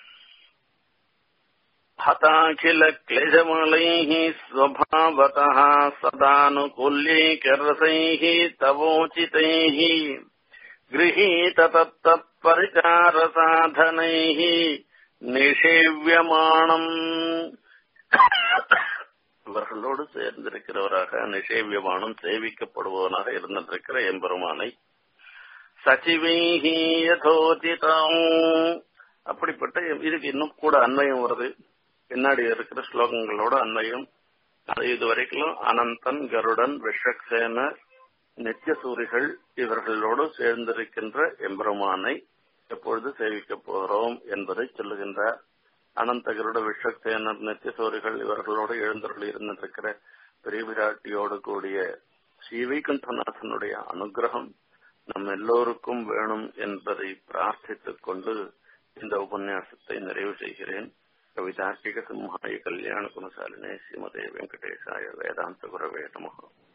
हताखिल क्लेशमलैः स्वभावतः सदानुकूल्यैकरसैः तवोचितैः गृहीत तत्तत्परिचारसाधनैः நிஷேவியமானம் இவர்களோடு சேர்ந்திருக்கிறவராக நிஷேவியமானம் சேவிக்கப்படுபவனாக இருந்திருக்கிற எம்பெருமானை சச்சிவைஹி யதோதிதம் அப்படிப்பட்ட இதுக்கு இன்னும் கூட அன்வயம் வருது பின்னாடி இருக்கிற ஸ்லோகங்களோட அன்வயம் அது இதுவரைக்கும் அனந்தன் கருடன் விஷக்சேனர் நித்தியசூரிகள் இவர்களோடு சேர்ந்திருக்கின்ற எம்பெருமானை எப்பொழுது சேவிக்கப் போகிறோம் என்பதை சொல்லுகின்றார் அனந்த கருட விஷக்சேனர் நித்தியசூரிகள் இவர்களோடு எழுந்தருள் இருந்திருக்கிற பெரிய விராட்டியோடு கூடிய ஸ்ரீவைகுண்டநாதனுடைய அனுகிரகம் நம் எல்லோருக்கும் வேணும் என்பதை பிரார்த்தித்துக் கொண்டு இந்த உபன்யாசத்தை நிறைவு செய்கிறேன் கவிதார்க்கிக சிம்ஹாய கல்யாண குணசாலினே ஸ்ரீமதே வெங்கடேசாய வேதாந்த குரவே நமகம்